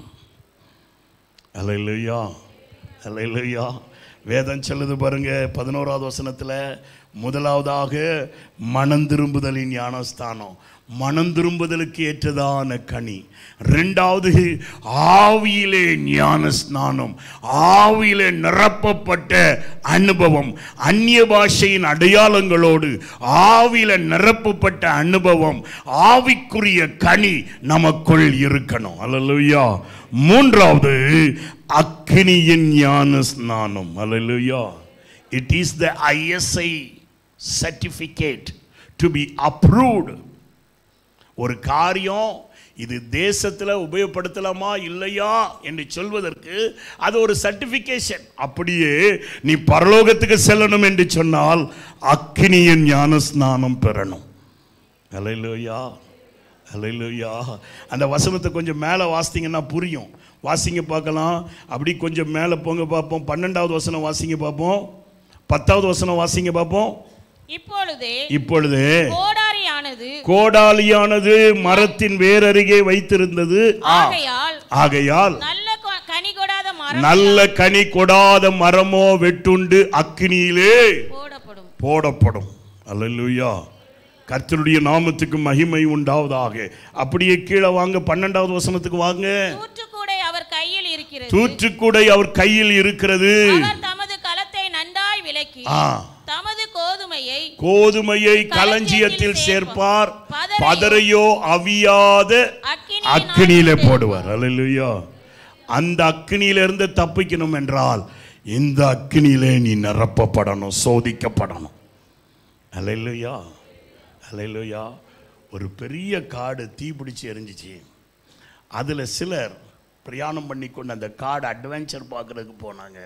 அல்லேலூயா அல்லேலூயா வேதம் சொல்லுது பாருங்க பதினோராவது வசனத்துல முதலாவதாக மனம் திரும்புதலின் ஞானஸ்தானம் மனம் திரும்புதலுக்கு ஏற்றதான கனி ரெண்டாவது ஆவியிலே ஞான ஸ்நானம் ஆவியிலே நிரப்பப்பட்ட அனுபவம் அந்நிய பாஷையின் அடையாளங்களோடு ஆவியில நிரப்பப்பட்ட அனுபவம் ஆவிக்குரிய கனி நமக்குள் இருக்கணும் அல்லேலூயா மூன்றாவது அக்னியின் ஞான ஸ்நானம் அல்லேலூயா it is the ISI certificate to be approved ஒரு காரியம் இது தேசத்தில் உபயோகப்படுத்தலாமா இல்லையா என்று சொல்வதற்கு அது ஒரு சர்டிஃபிகேஷன் அப்படியே நீ பரலோகத்துக்கு செல்லணும் என்று சொன்னால் அக்னியின் ஞான ஸ்நானம் பெறணும் அலையிலோயா அலையிலோயா அந்த வசனத்தை கொஞ்சம் மேலே வாசித்தீங்கன்னா புரியும் வாசிங்க பார்க்கலாம் அப்படி கொஞ்சம் மேலே போங்க பார்ப்போம் பன்னெண்டாவது வசனம் வாசிங்க பார்ப்போம் பத்தாவது வசனம் வாசிங்க பார்ப்போம் இப்பொழுதே இப்பொழுது கோடாரியானது கோடாலியானது மரத்தின் வேரருகே வைத்திருந்தது ஆ, ஆகையால் ஆகையால் நல்ல கொ- கனி கொடாத மரம் நல்ல கனி கொடாத மரமோ வெட்டுண்டு அக்கினியிலே போடப்படும் போடப்படும் அல்லேலூயா கர்த்தருடைய நாமத்துக்கு மகிமை உண்டாவதாக அப்படியே கீழே வாங்க பன்னெண்டாவது வசனத்துக்கு வாங்க தூற்றுக்கூடை அவர் கையில் இருக்கிறது தூற்றுக்குடை அவர் கையில் இருக்கிறது அவர் தமது களத்தை நன்றாய் விலக்கி ஆ தமது கோதுமையை கோதுமையை களஞ்சியத்தில் சேர்ப்பார் பதரையோ அவியாத அக்கினி அக்கினியில போடுவார் அல்லேலூயா அந்த அக்கினியிலிருந்து தப்பிக்கணும் என்றால் இந்த அக்கினியிலே நீ நிரப்பப்படணும் சோதிக்கப்படணும் அல்லேலூயா அல்லேலூயா ஒரு பெரிய காடு தீப்பிடிச்சு எரிஞ்சிச்சு அதில் சிலர் பிரயாணம் பண்ணி கொண்டு அந்த காடு அட்வென்ச்சர் பார்க்குறதுக்கு போனாங்க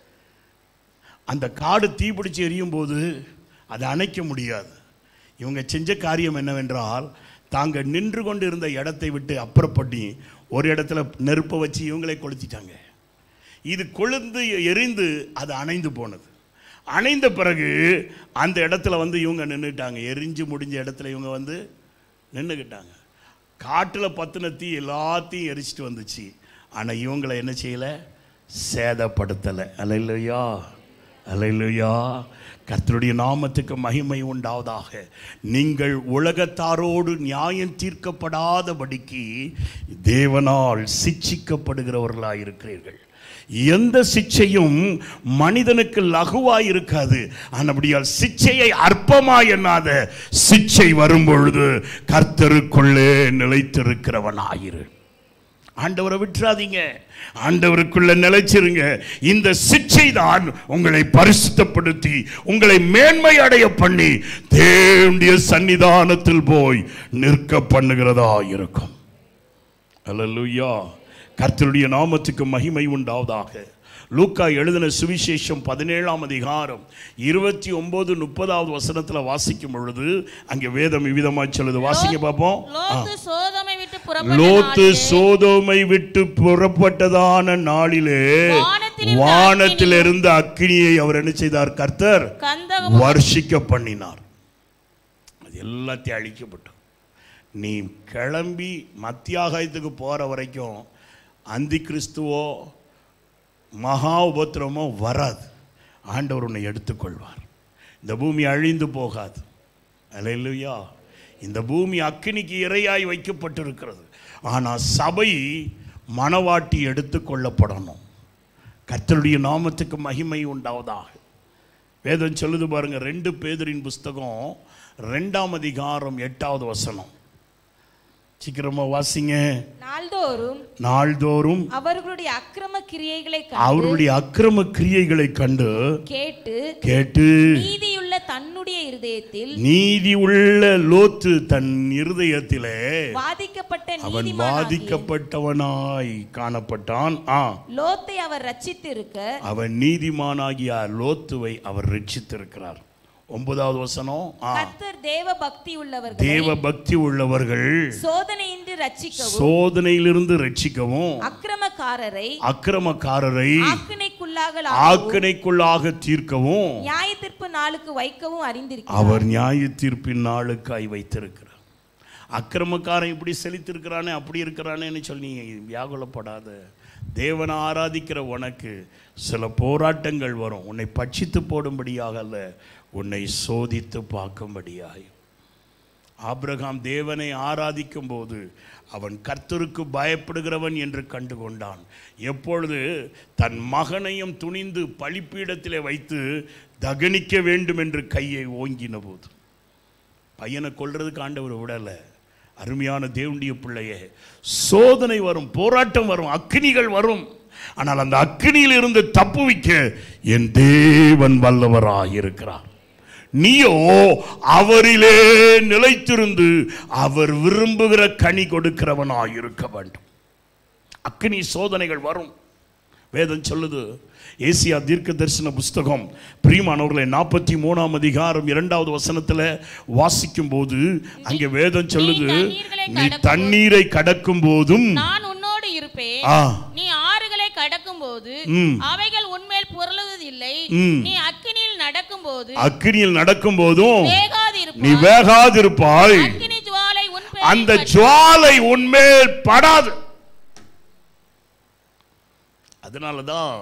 அந்த காடு தீப்பிடிச்சு எரியும் போது அதை அணைக்க முடியாது இவங்க செஞ்ச காரியம் என்னவென்றால் தாங்க நின்று கொண்டு இருந்த இடத்தை விட்டு அப்புறப்பட்டு ஒரு இடத்துல நெருப்பை வச்சு இவங்களே கொளுத்திட்டாங்க இது கொழுந்து எரிந்து அது அணைந்து போனது அணைந்த பிறகு அந்த இடத்துல வந்து இவங்க நின்றுட்டாங்க எரிஞ்சு முடிஞ்ச இடத்துல இவங்க வந்து நின்றுக்கிட்டாங்க காட்டில் பத்தின தீ எல்லாத்தையும் எரிச்சிட்டு வந்துச்சு ஆனால் இவங்களை என்ன செய்யலை சேதப்படுத்தலை அலையிலையா அலையிலையா கர்த்தருடைய நாமத்துக்கு மகிமை உண்டாவதாக நீங்கள் உலகத்தாரோடு நியாயம் தீர்க்கப்படாதபடிக்கு தேவனால் சிட்சிக்கப்படுகிறவர்களாக இருக்கிறீர்கள் எந்த சிச்சையும் மனிதனுக்கு லகுவாய் இருக்காது ஆனபடியால் சிச்சையை அற்பமாய் எண்ணாத சிச்சை வரும்பொழுது கர்த்தருக்குள்ளே நிலைத்திருக்கிறவனாயிரு ஆண்டவரை விட்டுறாதீங்க ஆண்டவருக்குள்ள நிலைச்சிருங்க இந்த சிச்சை தான் உங்களை பரிசுத்தப்படுத்தி உங்களை மேன்மை அடைய பண்ணி தேவனுடைய சன்னிதானத்தில் போய் நிற்க பண்ணுகிறதா இருக்கும் அல்லேலூயா கர்த்தருடைய நாமத்துக்கு மகிமை உண்டாவதாக லூக்கா எழுதின சுவிசேஷம் பதினேழாம் அதிகாரம் இருபத்தி ஒன்பது முப்பதாவது வசனத்துல வாசிக்கும் பொழுது அங்கே வேதம் இவ்விதமாய் சொல்லுது வாசிங்க பார்ப்போம் ஆ. லோத்து சோதமை விட்டு புறப்பட்ட லோத்து நாளிலே சோதோமை விட்டு புறப்பட்டதான நாளிலே வானத்திலிருந்து வானத்திலிருந்து அக்கினியை அவர் என்ன செய்தார் கர்த்தர் கந்தகம் வர்ஷிக்க பண்ணினார் அது எல்லாத்தையும் அழிக்கப்பட்டோம் நீ கிளம்பி மத்தியாகாயத்துக்கு போற வரைக்கும் அந்தி கிறிஸ்துவோ மகா உபத்திரமோ வராது ஆண்டவர் உன்னை எடுத்துக்கொள்வார் இந்த பூமி அழிந்து போகாது அல்லேலூயா இந்த பூமி அக்கினிக்கு இரையாய் வைக்கப்பட்டிருக்கிறது ஆனால் சபை மணவாட்டி எடுத்துக்கொள்ளப்படணும் கர்த்தருடைய நாமத்துக்கு மகிமை உண்டாவதாக வேதம் சொல்லுது பாருங்க ரெண்டு பேதரின் புஸ்தகம் ரெண்டாம் அதிகாரம் எட்டாவது வசனம் சீக்கிரமா வாசிங்க நாள்தோறும் நாள்தோறும் அவர்களுடைய அக்கிரம கிரியைகளை கண்டு அவருடைய அக்கிரம கிரியைகளை கண்டு கேட்டு கேட்டு நீதியுள்ள தன்னுடைய இருதயத்தில் நீதி உள்ள லோத்து தன் இருதயத்திலே வாதிக்கப்பட்ட அவன் நீதிமானாகிய பாதிக்கப்பட்டவனாய் காணப்பட்டான் ஆ லோத்தை அவர் ரட்சித்திருக்க அவன் நீதிமானாகிய லோத்துவை அவர் ரட்சித்திருக்கிறார் ஒன்பதாவது வசனம் ஆ கர்த்தர் தேவ பக்தி உள்ளவர்கள் தேவ பக்தி உள்ளவர்கள் சோதனையின்றி ரட்சிக்கவும் சோதனையிலிருந்து ரட்சிக்கவும் அக்கிரமக்காரரை அக்கிரமக்காரரை ஆக்கினைக்குள்ளாக ஆக்கினைக்குள்ளாக தீர்க்கவும் நியாய தீர்ப்பு நாளுக்கு வைக்கவும் அறிந்திருக்கிறார் அவர் நியாய தீர்ப்பின் நாளுக்காய் வைத்திருக்கிறார் அக்கிரமக்காரன் இப்படி செலுத்திருக்கிறானே அப்படி இருக்கிறானேன்னு சொல்லி நீ வியாகுலப்படாத தேவனை ஆராதிக்கிற உனக்கு சில போராட்டங்கள் வரும் உன்னை பட்சித்து போடும்படியாக அல்ல உன்னை சோதித்து பார்க்கும்படியாய் ஆபிரகாம் தேவனை ஆராதிக்கும் போது அவன் கர்த்தருக்கு பயப்படுகிறவன் என்று கண்டு கொண்டான் எப்பொழுது தன் மகனையும் துணிந்து பலிப்பீடத்திலே வைத்து தகனிக்க வேண்டும் என்று கையை ஓங்கின போது பையனை கொல்றதுக்கு ஆண்டவர் விடலை அருமையான தேவண்டிய பிள்ளையே சோதனை வரும் போராட்டம் வரும் அக்கினிகள் வரும் ஆனால் அந்த அக்கினியில் இருந்து தப்புவிக்க என் தேவன் வல்லவராய் இருக்கிறார் நீயோ அவரிலே நிலைத்திருந்து அவர் விரும்புகிற கனி கொடுக்கிறவனாய் இருக்க வேண்டும் அக்கினி சோதனைகள் வரும் வேதம் சொல்லுது ஏசியா தீர்க்க தரிசன புஸ்தகம் பிரியமானவர்களை நாற்பத்தி மூணாம் அதிகாரம் இரண்டாவது வசனத்தில் வாசிக்கும் போது அங்கே வேதம் சொல்லுது தண்ணீர்களை நீ கடக்கும் தண்ணீரை கடக்கும் போதும் நான் உன்னோடு இருப்பேன் ஆ நீ ஆறுகளை கடக்கும் போது ம். அவைகள் உன்மேல் புரளுவதில்லை ம். நீ அக்கினியில் நடக்கும் போது அக்கினியில் நடக்கும் போதும் நீ வேகாதிருப்பாய் வேகாதிருப்பாய் அக்கினி ஜுவாலை உன் அந்த பேரில் ஜுவாலை உன்மேல் படாது அதனால தான்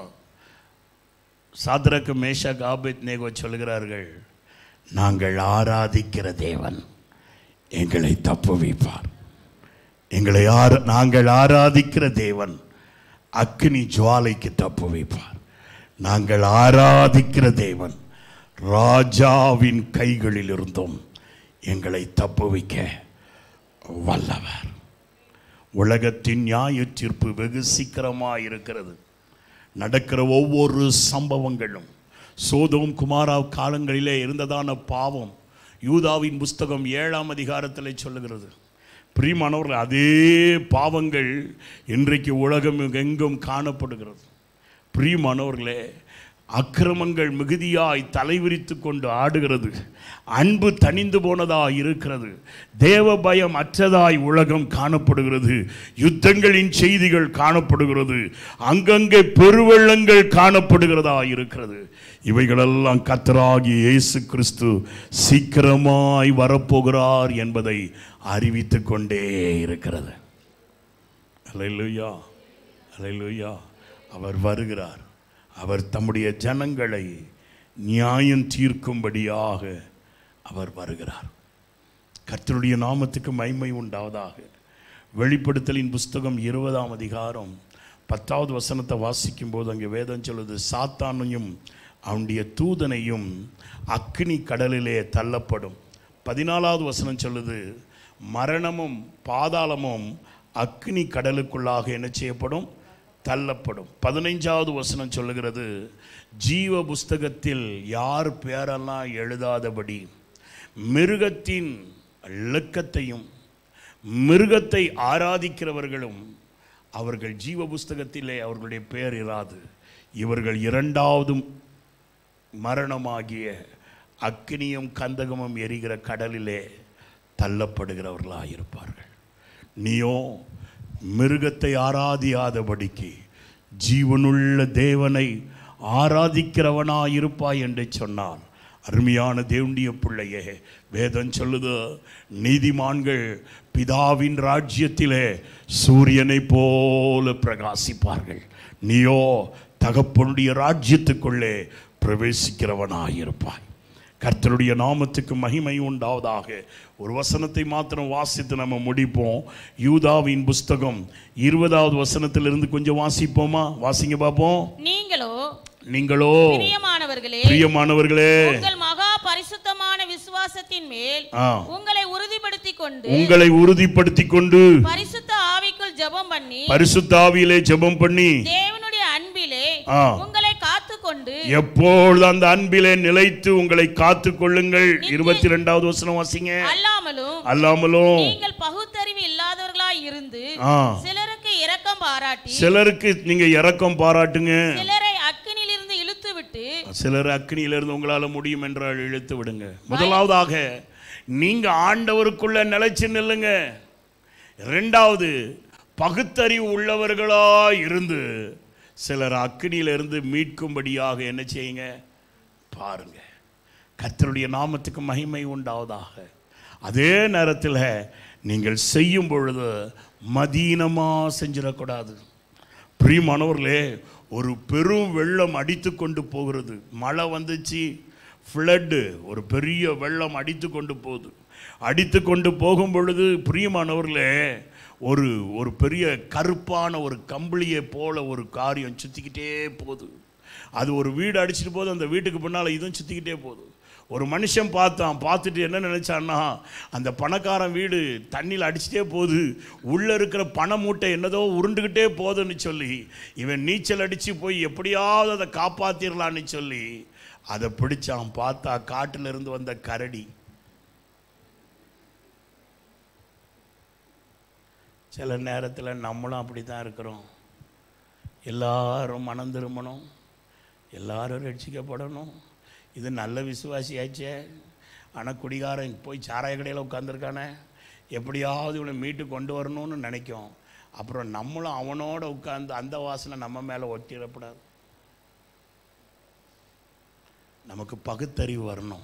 சாத்ரக்கு மேஷக் ஆபேத் நேகோ சொல்கிறார்கள் நாங்கள் ஆராதிக்கிற தேவன் எங்களை தப்புவிப்பார் எங்களை ஆர நாங்கள் ஆராதிக்கிற தேவன் அக்னி ஜுவாலைக்கு தப்புவிப்பார் நாங்கள் ஆராதிக்கிற தேவன் ராஜாவின் கைகளில் இருந்தும் எங்களை தப்புவிக்க வல்லவர் உலகத்தின் நியாய தீர்ப்பு வெகு சீக்கிரமாக இருக்கிறது நடக்கிற ஒவ்வொரு சம்பவங்களும் சோதோம் குமாரா காலங்களிலே இருந்ததான பாவம் யூதாவின் புஸ்தகம் ஏழாம் அதிகாரத்தில் சொல்லுகிறது பிரியமானவர்கள் அதே பாவங்கள் இன்றைக்கு உலகம் எங்கும் காணப்படுகிறது பிரியமானவர்களே அக்கிரமங்கள் மிகுதியாய் தலைவிரித்து கொண்டு ஆடுகிறது அன்பு தணிந்து போனதாய் இருக்கிறது தேவ பயம் அற்றதாய் உலகம் காணப்படுகிறது யுத்தங்களின் செய்திகள் காணப்படுகிறது அங்கங்கே பெருவெள்ளங்கள் காணப்படுகிறதா இருக்கிறது இவைகளெல்லாம் கத்தராகி இயேசு கிறிஸ்து சீக்கிரமாய் வரப்போகிறார் என்பதை அறிவித்து கொண்டே இருக்கிறது அல்லேலூயா அல்லேலூயா அவர் வருகிறார் அவர் தம்முடைய ஜனங்களை நியாயம் தீர்க்கும்படியாக அவர் வருகிறார் கர்த்தருடைய நாமத்துக்கு மைமை உண்டாவதாக வெளிப்படுத்தலின் புஸ்தகம் இருபதாம் அதிகாரம் பத்தாவது வசனத்தை வாசிக்கும் போது அங்கே வேதம் சொல்லுது சாத்தானையும் அவனுடைய தூதனையும் அக்னி கடலிலே தள்ளப்படும் பதினாலாவது வசனம் சொல்லுது மரணமும் பாதாளமும் அக்னி கடலுக்குள்ளாக என்ன செய்யப்படும் தள்ளப்படும் பதினைஞ்சாவது வசனம் சொல்லுகிறது ஜீவ புஸ்தகத்தில் யார் பேரெல்லாம் எழுதாதபடி மிருகத்தின் இலக்கத்தையும் மிருகத்தை ஆராதிக்கிறவர்களும் அவர்கள் ஜீவ புஸ்தகத்திலே அவர்களுடைய பெயர் இராது இவர்கள் இரண்டாவது மரணமாகிய அக்கினியும் கந்தகமும் எரிகிற கடலிலே தள்ளப்படுகிறவர்களாக இருப்பார்கள் நீயோ மிருகத்தை ஆராதியாதபடிக்கு ஜீவனுள்ள தேவனை ஆராதிக்கிறவனாய் இருப்பாய் என்று சொன்னான் அருமையான தேவண்டிய பிள்ளையே வேதம் சொல்லுது நீதிமான்கள் பிதாவின் ராஜ்யத்திலே சூரியனைப் போல பிரகாசிப்பார்கள் நீயோ தகப்பனுடைய ராஜ்யத்துக்குள்ளே பிரவேசிக்கிறவனாயிருப்பாய் கர்த்தருடைய நாமத்துக்கு மகிமை உண்டாவதாக ஒரு வசனத்தை மாத்திரம் வாசித்து நம்ம முடிப்போம் யூதாவின் புஸ்தகம் இருபதாவது வசனத்திலிருந்து கொஞ்சம் வாசிப்போமா வாசிங்க பார்ப்போம் நீங்களோ நீங்களோ பிரியமானவர்களே பிரியமானவர்களே உங்கள் மகா பரிசுத்தமான விசுவாசத்தின் மேல் ஆ, உங்களை உறுதிப்படுத்திக் கொண்டு உங்களை உறுதிப்படுத்திக் கொண்டு பரிசுத்த ஆவிக்குள் ஜெபம் பண்ணி பரிசுத்தாவியிலே ஜெபம் பண்ணி தேவனுடைய அன்பிலே ஆ. உங்களை காத்துக்கொண்டு எப்பொழுது அந்த அன்பிலே நிலைத்து உங்களை காத்துக் கொள்ளுங்கள் இருபத்தி ரெண்டாவது வசனம் வாசிங்க அல்லாமலும் அல்லாமலும் நீங்கள் பகுத்தறிவு இல்லாதவர்களாய் இருந்து ஆ சிலருக்கு இரக்கம் பாராட்டி சிலருக்கு நீங்க இரக்கம் பாராட்டுங்க சிலரை அக்கினிலிருந்து இழுத்து விட்டு சிலர் அக்னியிலிருந்து உங்களால் முடியும் என்றால் இழுத்து விடுங்க முதலாவதாக நீங்க ஆண்டவருக்குள்ள நிலைச்சு நில்லுங்க ரெண்டாவது பகுத்தறிவு உள்ளவர்களா இருந்து சிலர் அக்னியிலிருந்து மீட்கும்படியாக என்ன செய்யுங்க பாருங்க கர்த்தருடைய நாமத்துக்கு மகிமை உண்டாவதாக அதே நேரத்தில் நீங்கள் செய்யும் பொழுது மதீனமாக செஞ்சிடக்கூடாது பிரியமானவர்களே ஒரு பெரும் வெள்ளம் அடித்து கொண்டு போகிறது மழை வந்துச்சு ஃப்ளட்டு ஒரு பெரிய வெள்ளம் அடித்து கொண்டு போகுது அடித்து கொண்டு போகும் பொழுது பிரியமானவர்களே ஒரு ஒரு பெரிய கருப்பான ஒரு கம்பளியை போல ஒரு காரியம் சுற்றிக்கிட்டே போகுது அது ஒரு வீடு அடிச்சிட்டு போது அந்த வீட்டுக்கு பின்னால் இதுவும் சுற்றிக்கிட்டே போகுது ஒரு மனுஷன் பார்த்தான் பார்த்துட்டு என்ன நினைச்சான்னா அந்த பணக்காரன் வீடு தண்ணியில் அடிச்சிட்டே போகுது உள்ளே இருக்கிற பண மூட்டை என்னதோ உருண்டுக்கிட்டே போகுதுன்னு சொல்லி இவன் நீச்சல் அடித்து போய் எப்படியாவது அதை காப்பாற்றிடலான்னு சொல்லி அதை பிடிச்சான் பார்த்தா காட்டுல இருந்து வந்த கரடி சில நேரத்தில் நம்மளும் அப்படி தான் இருக்கிறோம் எல்லாரும் மனம் திரும்பணும் எல்லாரும் ரட்சிக்கப்படணும் இது நல்ல விசுவாசியாச்சே ஆனால் குடிகாரன் போய் சாராய கடையில் உட்காந்துருக்கானே எப்படியாவது இவனை மீட்டு கொண்டு வரணும்னு நினைக்கும் அப்புறம் நம்மளும் அவனோட உட்கார்ந்து அந்த வாசனை நம்ம மேலே ஒட்டிடக்கூடாது நமக்கு பகுத்தறிவு வரணும்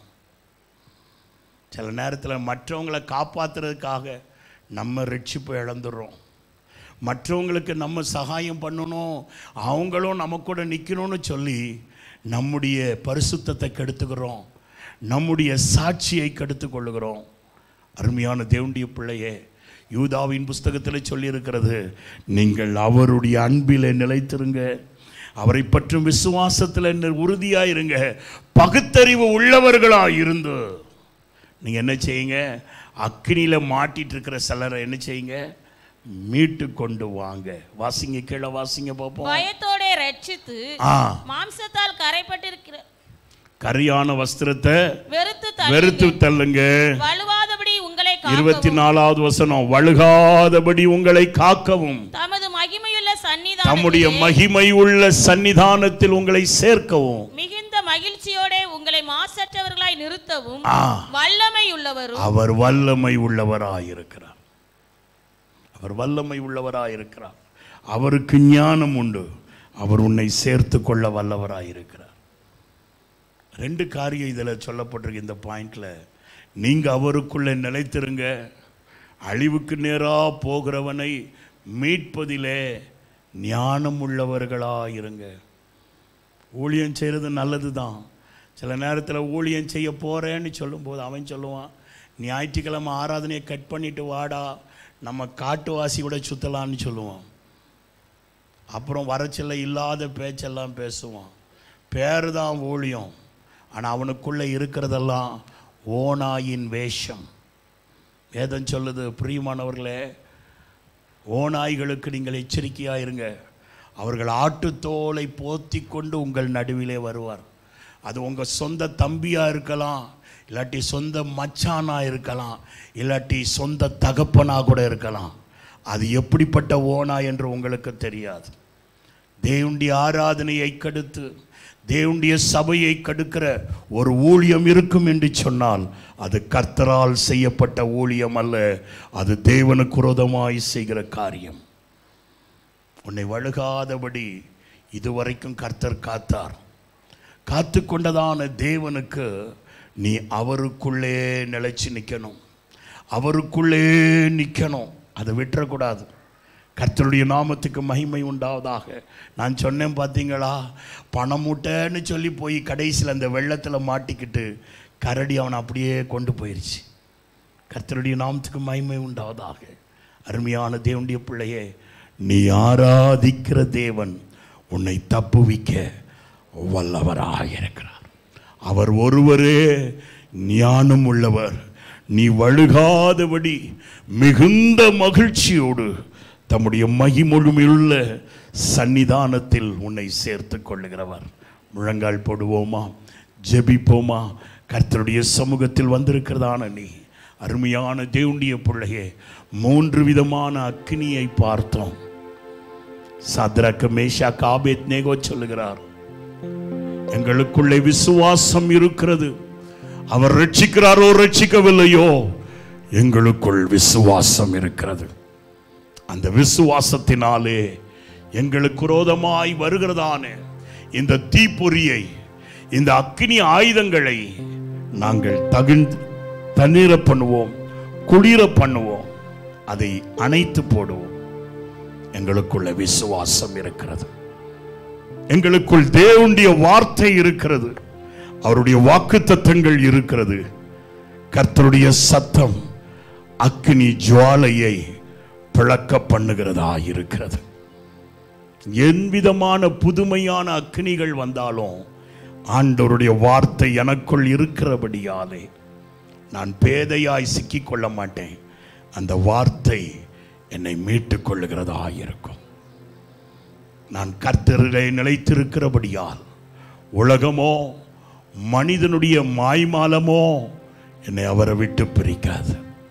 சில நேரத்தில் மற்றவங்களை காப்பாற்றுறதுக்காக நம்ம ரட்சிப்பு இழந்துடுறோம் மற்றவங்களுக்கு நம்ம சகாயம் பண்ணணும் அவங்களும் நம்ம கூட நிற்கணும்னு சொல்லி நம்முடைய பரிசுத்தத்தை கெடுத்துக்கிறோம் நம்முடைய சாட்சியை கெடுத்து கொள்ளுகிறோம் அருமையான தேவனுடைய பிள்ளையே யூதாவின் புஸ்தகத்தில் சொல்லியிருக்கிறது நீங்கள் அவருடைய அன்பிலே நிலைத்திருங்க அவரை பற்றும் விசுவாசத்தில் உறுதியாக இருங்க பகுத்தறிவு உள்ளவர்களாக இருந்து நீங்கள் என்ன செய்யுங்க அக்னியில் மாட்டிட்டு இருக்கிற சிலரை என்ன செய்யுங்க மீட்டு கொண்டு வாங்க வாசிங்க கீழே வாசிங்க பார்ப்போம் பயத்தோட ரட்சித்து ஆ மாம்சத்தால் கரைப்பட்டிருக்கிற கரியான வஸ்திரத்தை வெறுத்து வெறுத்து தள்ளுங்கள். தள்ளுங்க வலுவாதபடி உங்களை இருபத்தி காக்கவும் நாலாவது வசனம் வழுகாதபடி உங்களை காக்கவும் தமது மகிமையுள்ள தம்முடைய சன்னிதானத்திலே மகிமை உள்ள சன்னிதானத்தில் உங்களை சேர்க்கவும் மிகுந்த மகிழ்ச்சியோட உங்களை மாசற்றவர்களாய் நிறுத்தவும் ஆ. வல்லமை உள்ளவரும் அவர் வல்லமை உள்ளவராயிருக்கிறார் அவர் வல்லமை உள்ளவராயிருக்கிறார் அவருக்கு ஞானம் உண்டு அவர் உன்னை சேர்த்து கொள்ள வல்லவராயிருக்கிறார் ரெண்டு காரியம் இதில் சொல்லப்பட்டிருக்கு இந்த பாயிண்ட்ல நீங்க அவருக்குள்ளே நிலைத்திருங்க அழிவுக்கு நேராக போகிறவனை மீட்பதிலே ஞானம் உள்ளவர்களாயிருங்க ஊழியம் செய்கிறது நல்லது தான் சில நேரத்தில் ஊழியம் செய்ய போகிறேன்னு சொல்லும்போது அவன் சொல்லுவான் ஞாயிற்றுக்கிழமை ஆராதனையை கட் பண்ணிட்டு வாடா நம்ம காட்டுவாசி கூட சுற்றலான்னு சொல்லுவான் அப்புறம் வரச்சில்ல இல்லாத பேச்செல்லாம் பேசுவான் பேர் தான் ஊழியம் ஆனால் அவனுக்குள்ளே இருக்கிறதெல்லாம் ஓனாயின் வேஷம் வேதம் சொல்லுது பிரியமானவர்களே ஓநாய்களுக்கு நீங்கள் எச்சரிக்கையாக இருங்க அவர்கள் ஆட்டுத்தோலை போத்தி கொண்டு உங்கள் நடுவிலே வருவார் அது உங்கள் சொந்த தம்பியாக இருக்கலாம் இல்லாட்டி சொந்த மச்சானாக இருக்கலாம் இல்லாட்டி சொந்த தகப்பனாக கூட இருக்கலாம் அது எப்படிப்பட்ட ஓனா என்று உங்களுக்கு தெரியாது தேவனுடைய ஆராதனையை கடுத்து தேவனுடைய சபையை கடுக்கிற ஒரு ஊழியம் இருக்கும் என்று சொன்னால் அது கர்த்தரால் செய்யப்பட்ட ஊழியம் அல்ல அது தேவனுக்கு விரோதமாய் செய்கிற காரியம் உன்னை வழுகாதபடி இதுவரைக்கும் கர்த்தர் காத்தார் காத்து கொண்டதான தேவனுக்கு நீ அவருக்குள்ளே நிலைச்சு நிற்கணும் அவருக்குள்ளே நிற்கணும் அதை விட்டுறக்கூடாது கர்த்தருடைய நாமத்துக்கு மகிமை உண்டாவதாக நான் சொன்னேன் பார்த்தீங்களா பணம் மூட்டைன்னு சொல்லி போய் கடைசியில் அந்த வெள்ளத்தில் மாட்டிக்கிட்டு கரடி அவனை அப்படியே கொண்டு போயிடுச்சு கர்த்தருடைய நாமத்துக்கு மகிமை உண்டாவதாக அருமையான தேவனுடைய பிள்ளையே நீ ஆராதிக்கிற தேவன் உன்னை தப்புவிக்க வல்லவராக இருக்கிறார் அவர் ஒருவரே ஞானம் உள்ளவர் நீ வழுகாதபடி மிகுந்த மகிழ்ச்சியோடு தம்முடைய மகிமுழுமையுள்ள சன்னிதானத்தில் உன்னை சேர்த்து கொள்ளுகிறவர் முழங்கால் போடுவோமா ஜெபிப்போமா கர்த்தருடைய சமூகத்தில் வந்திருக்கிறதான நீ அருமையான தேவனுடைய பிள்ளையே மூன்று விதமான அக்னியை பார்த்தோம் சத்ரக் மேஷா காபேத் நேகோ சொல்லுகிறார் எங்களுக்குள்ளே விசுவாசம் இருக்கிறது அவர் ரட்சிக்கிறாரோ ரட்சிக்கவில்லையோ எங்களுக்குள் விசுவாசம் இருக்கிறது அந்த விசுவாசத்தினாலே எங்களுக்கு விரோதமாய் வருகிறதான இந்த தீப்பொறியை இந்த அக்கினி ஆயுதங்களை நாங்கள் தகிழ்ந்து தண்ணீர பண்ணுவோம் குளிர பண்ணுவோம் அதை அணைத்து போடுவோம் எங்களுக்குள்ள விசுவாசம் இருக்கிறது எங்களுக்குள் தேவனுடைய வார்த்தை இருக்கிறது அவருடைய வாக்குத்தத்தங்கள் இருக்கிறது கர்த்தருடைய சத்தம் அக்கினி ஜுவாலையை பிளக்க பண்ணுகிறதா இருக்கிறது எவ்விதமான புதுமையான அக்கினிகள் வந்தாலும் ஆண்டவருடைய வார்த்தை எனக்குள் இருக்கிறபடியாலே நான் பேதையாய் சிக்கிக் கொள்ள மாட்டேன் அந்த வார்த்தை என்னை மீட்டுக் கொள்ளுகிறதா இருக்கும் நான் கர்த்தரிலே நிலைத்திருக்கிறபடியால் உலகமோ மனிதனுடைய மாய்மாலமோ என்னை அவரை விட்டு பிரிக்காது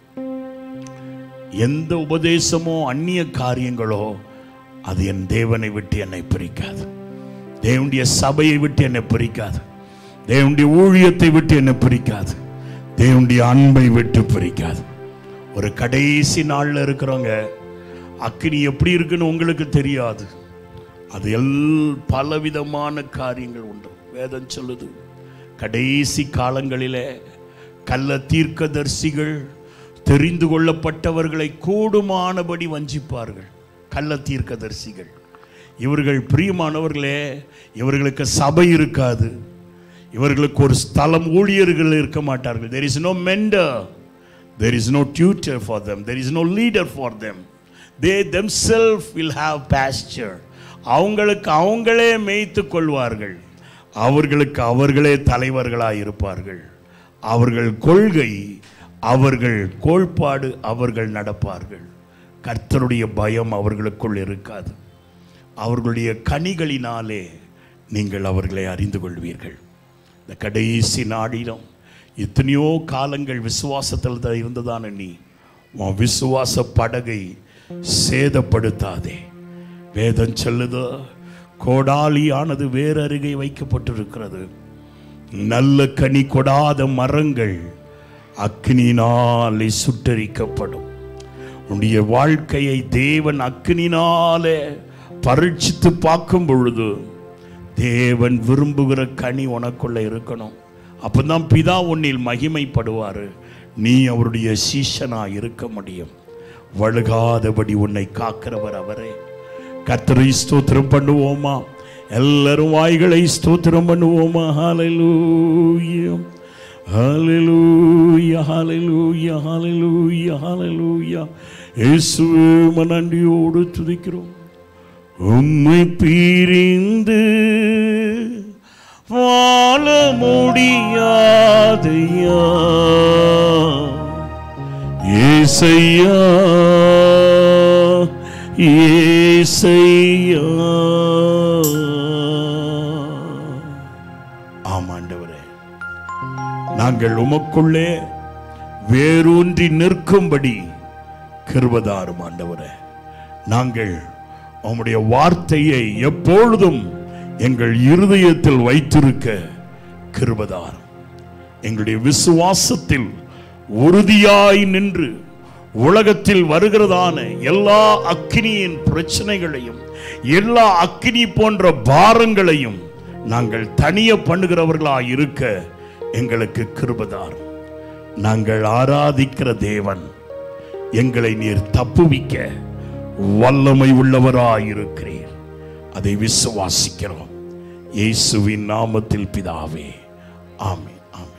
எந்த உபதேசமோ அந்நிய காரியங்களோ அது என் தேவனை விட்டு என்னை பிரிக்காது தேவனுடைய சபையை விட்டு என்னை பிரிக்காது தேவனுடைய ஊழியத்தை விட்டு என்னை பிரிக்காது தேவனுடைய அன்பை விட்டு பிரிக்காது ஒரு கடைசி நாள்ல இருக்கிறவங்க அக்கினி எப்படி இருக்குன்னு உங்களுக்கு தெரியாது அது எல் பலவிதமான காரியங்கள் உண்டு வேதம் சொல்லுது கடைசி காலங்களிலே கள்ள தீர்க்கதரிசிகள் தெரிந்து கொள்ளப்பட்டவர்களை கூடுமானபடி வஞ்சிப்பார்கள் கள்ள தீர்க்கதரிசிகள் இவர்கள் பிரியமானவர்களே இவர்களுக்கு சபை இருக்காது இவர்களுக்கு ஒரு ஸ்தலம் ஊழியர்கள் இருக்க மாட்டார்கள் there is no mentor there is no tutor for them there is no leader for them they them self will have pastor அவங்களுக்கு அவங்களே மேய்த்து கொள்வார்கள் அவர்களுக்கு அவர்களே தலைவர்களாக இருப்பார்கள் அவர்கள் கொள்கை அவர்கள் கோட்பாடு அவர்கள் நடப்பார்கள் கர்த்தருடைய பயம் அவர்களுக்குள் இருக்காது அவர்களுடைய கனிகளினாலே நீங்கள் அவர்களை அறிந்து கொள்வீர்கள் இந்த கடைசி நாடிடம் எத்தனையோ காலங்கள் விசுவாசத்தில் தான் இருந்ததான நீ உன் விசுவாச படகை சேதப்படுத்தாதே வேதம் சொல்லுதோ கோடாலியானது வேறு அருகே வைக்கப்பட்டிருக்கிறது நல்ல கனி கொடாத மரங்கள் அக்னியினாலே சுட்டரிக்கப்படும் உன்னுடைய வாழ்க்கையை தேவன் அக்னினாலே பரீட்சித்து பார்க்கும் பொழுது தேவன் விரும்புகிற கனி உனக்குள்ள இருக்கணும் அப்பதான் பிதா உன்னில் மகிமைப்படுவார் நீ அவருடைய சீஷனா இருக்க முடியும் வழுகாதபடி உன்னை காக்கிறவர் அவரே கர்த்தரை ஸ்தோத்திரம் பண்ணுவோமா எல்லாரும் வாய்களை ஸ்தோத்திரம் பண்ணுவோமா ஹalleluya ஹalleluya ஹalleluya ஹalleluya ஹalleluya இயேசுவே உம்மை நன்றியோடு துதிக்கிறோம் உம்மை பிரிந்து வாழ முடியாதையா ஏசையா ஏசையா ஆமாண்டவரே நாங்கள் உமக்குள்ளே வேரூன்றி நிற்கும்படி கிருபதாரும் ஆண்டவரே நாங்கள் உம்முடைய வார்த்தையை எப்பொழுதும் எங்கள் இருதயத்தில் வைத்திருக்க கிருபதாரும் எங்களுடைய விசுவாசத்தில் உறுதியாய் நின்று உலகத்தில் வருகிறதான எல்லா அக்கினியின் பிரச்சனைகளையும் எல்லா அக்கினி போன்ற பாரங்களையும் நாங்கள் தனிய பண்ணுகிறவர்களாய் இருக்க எங்களுக்கு கிருபதாரும் நாங்கள் ஆராதிக்கிற தேவன் எங்களை நீர் தப்புவிக்க வல்லமை உள்ளவராயிருக்கிறீர் அதை விசுவாசிக்கிறோம் இயேசுவின் நாமத்தில் பிதாவே ஆமென்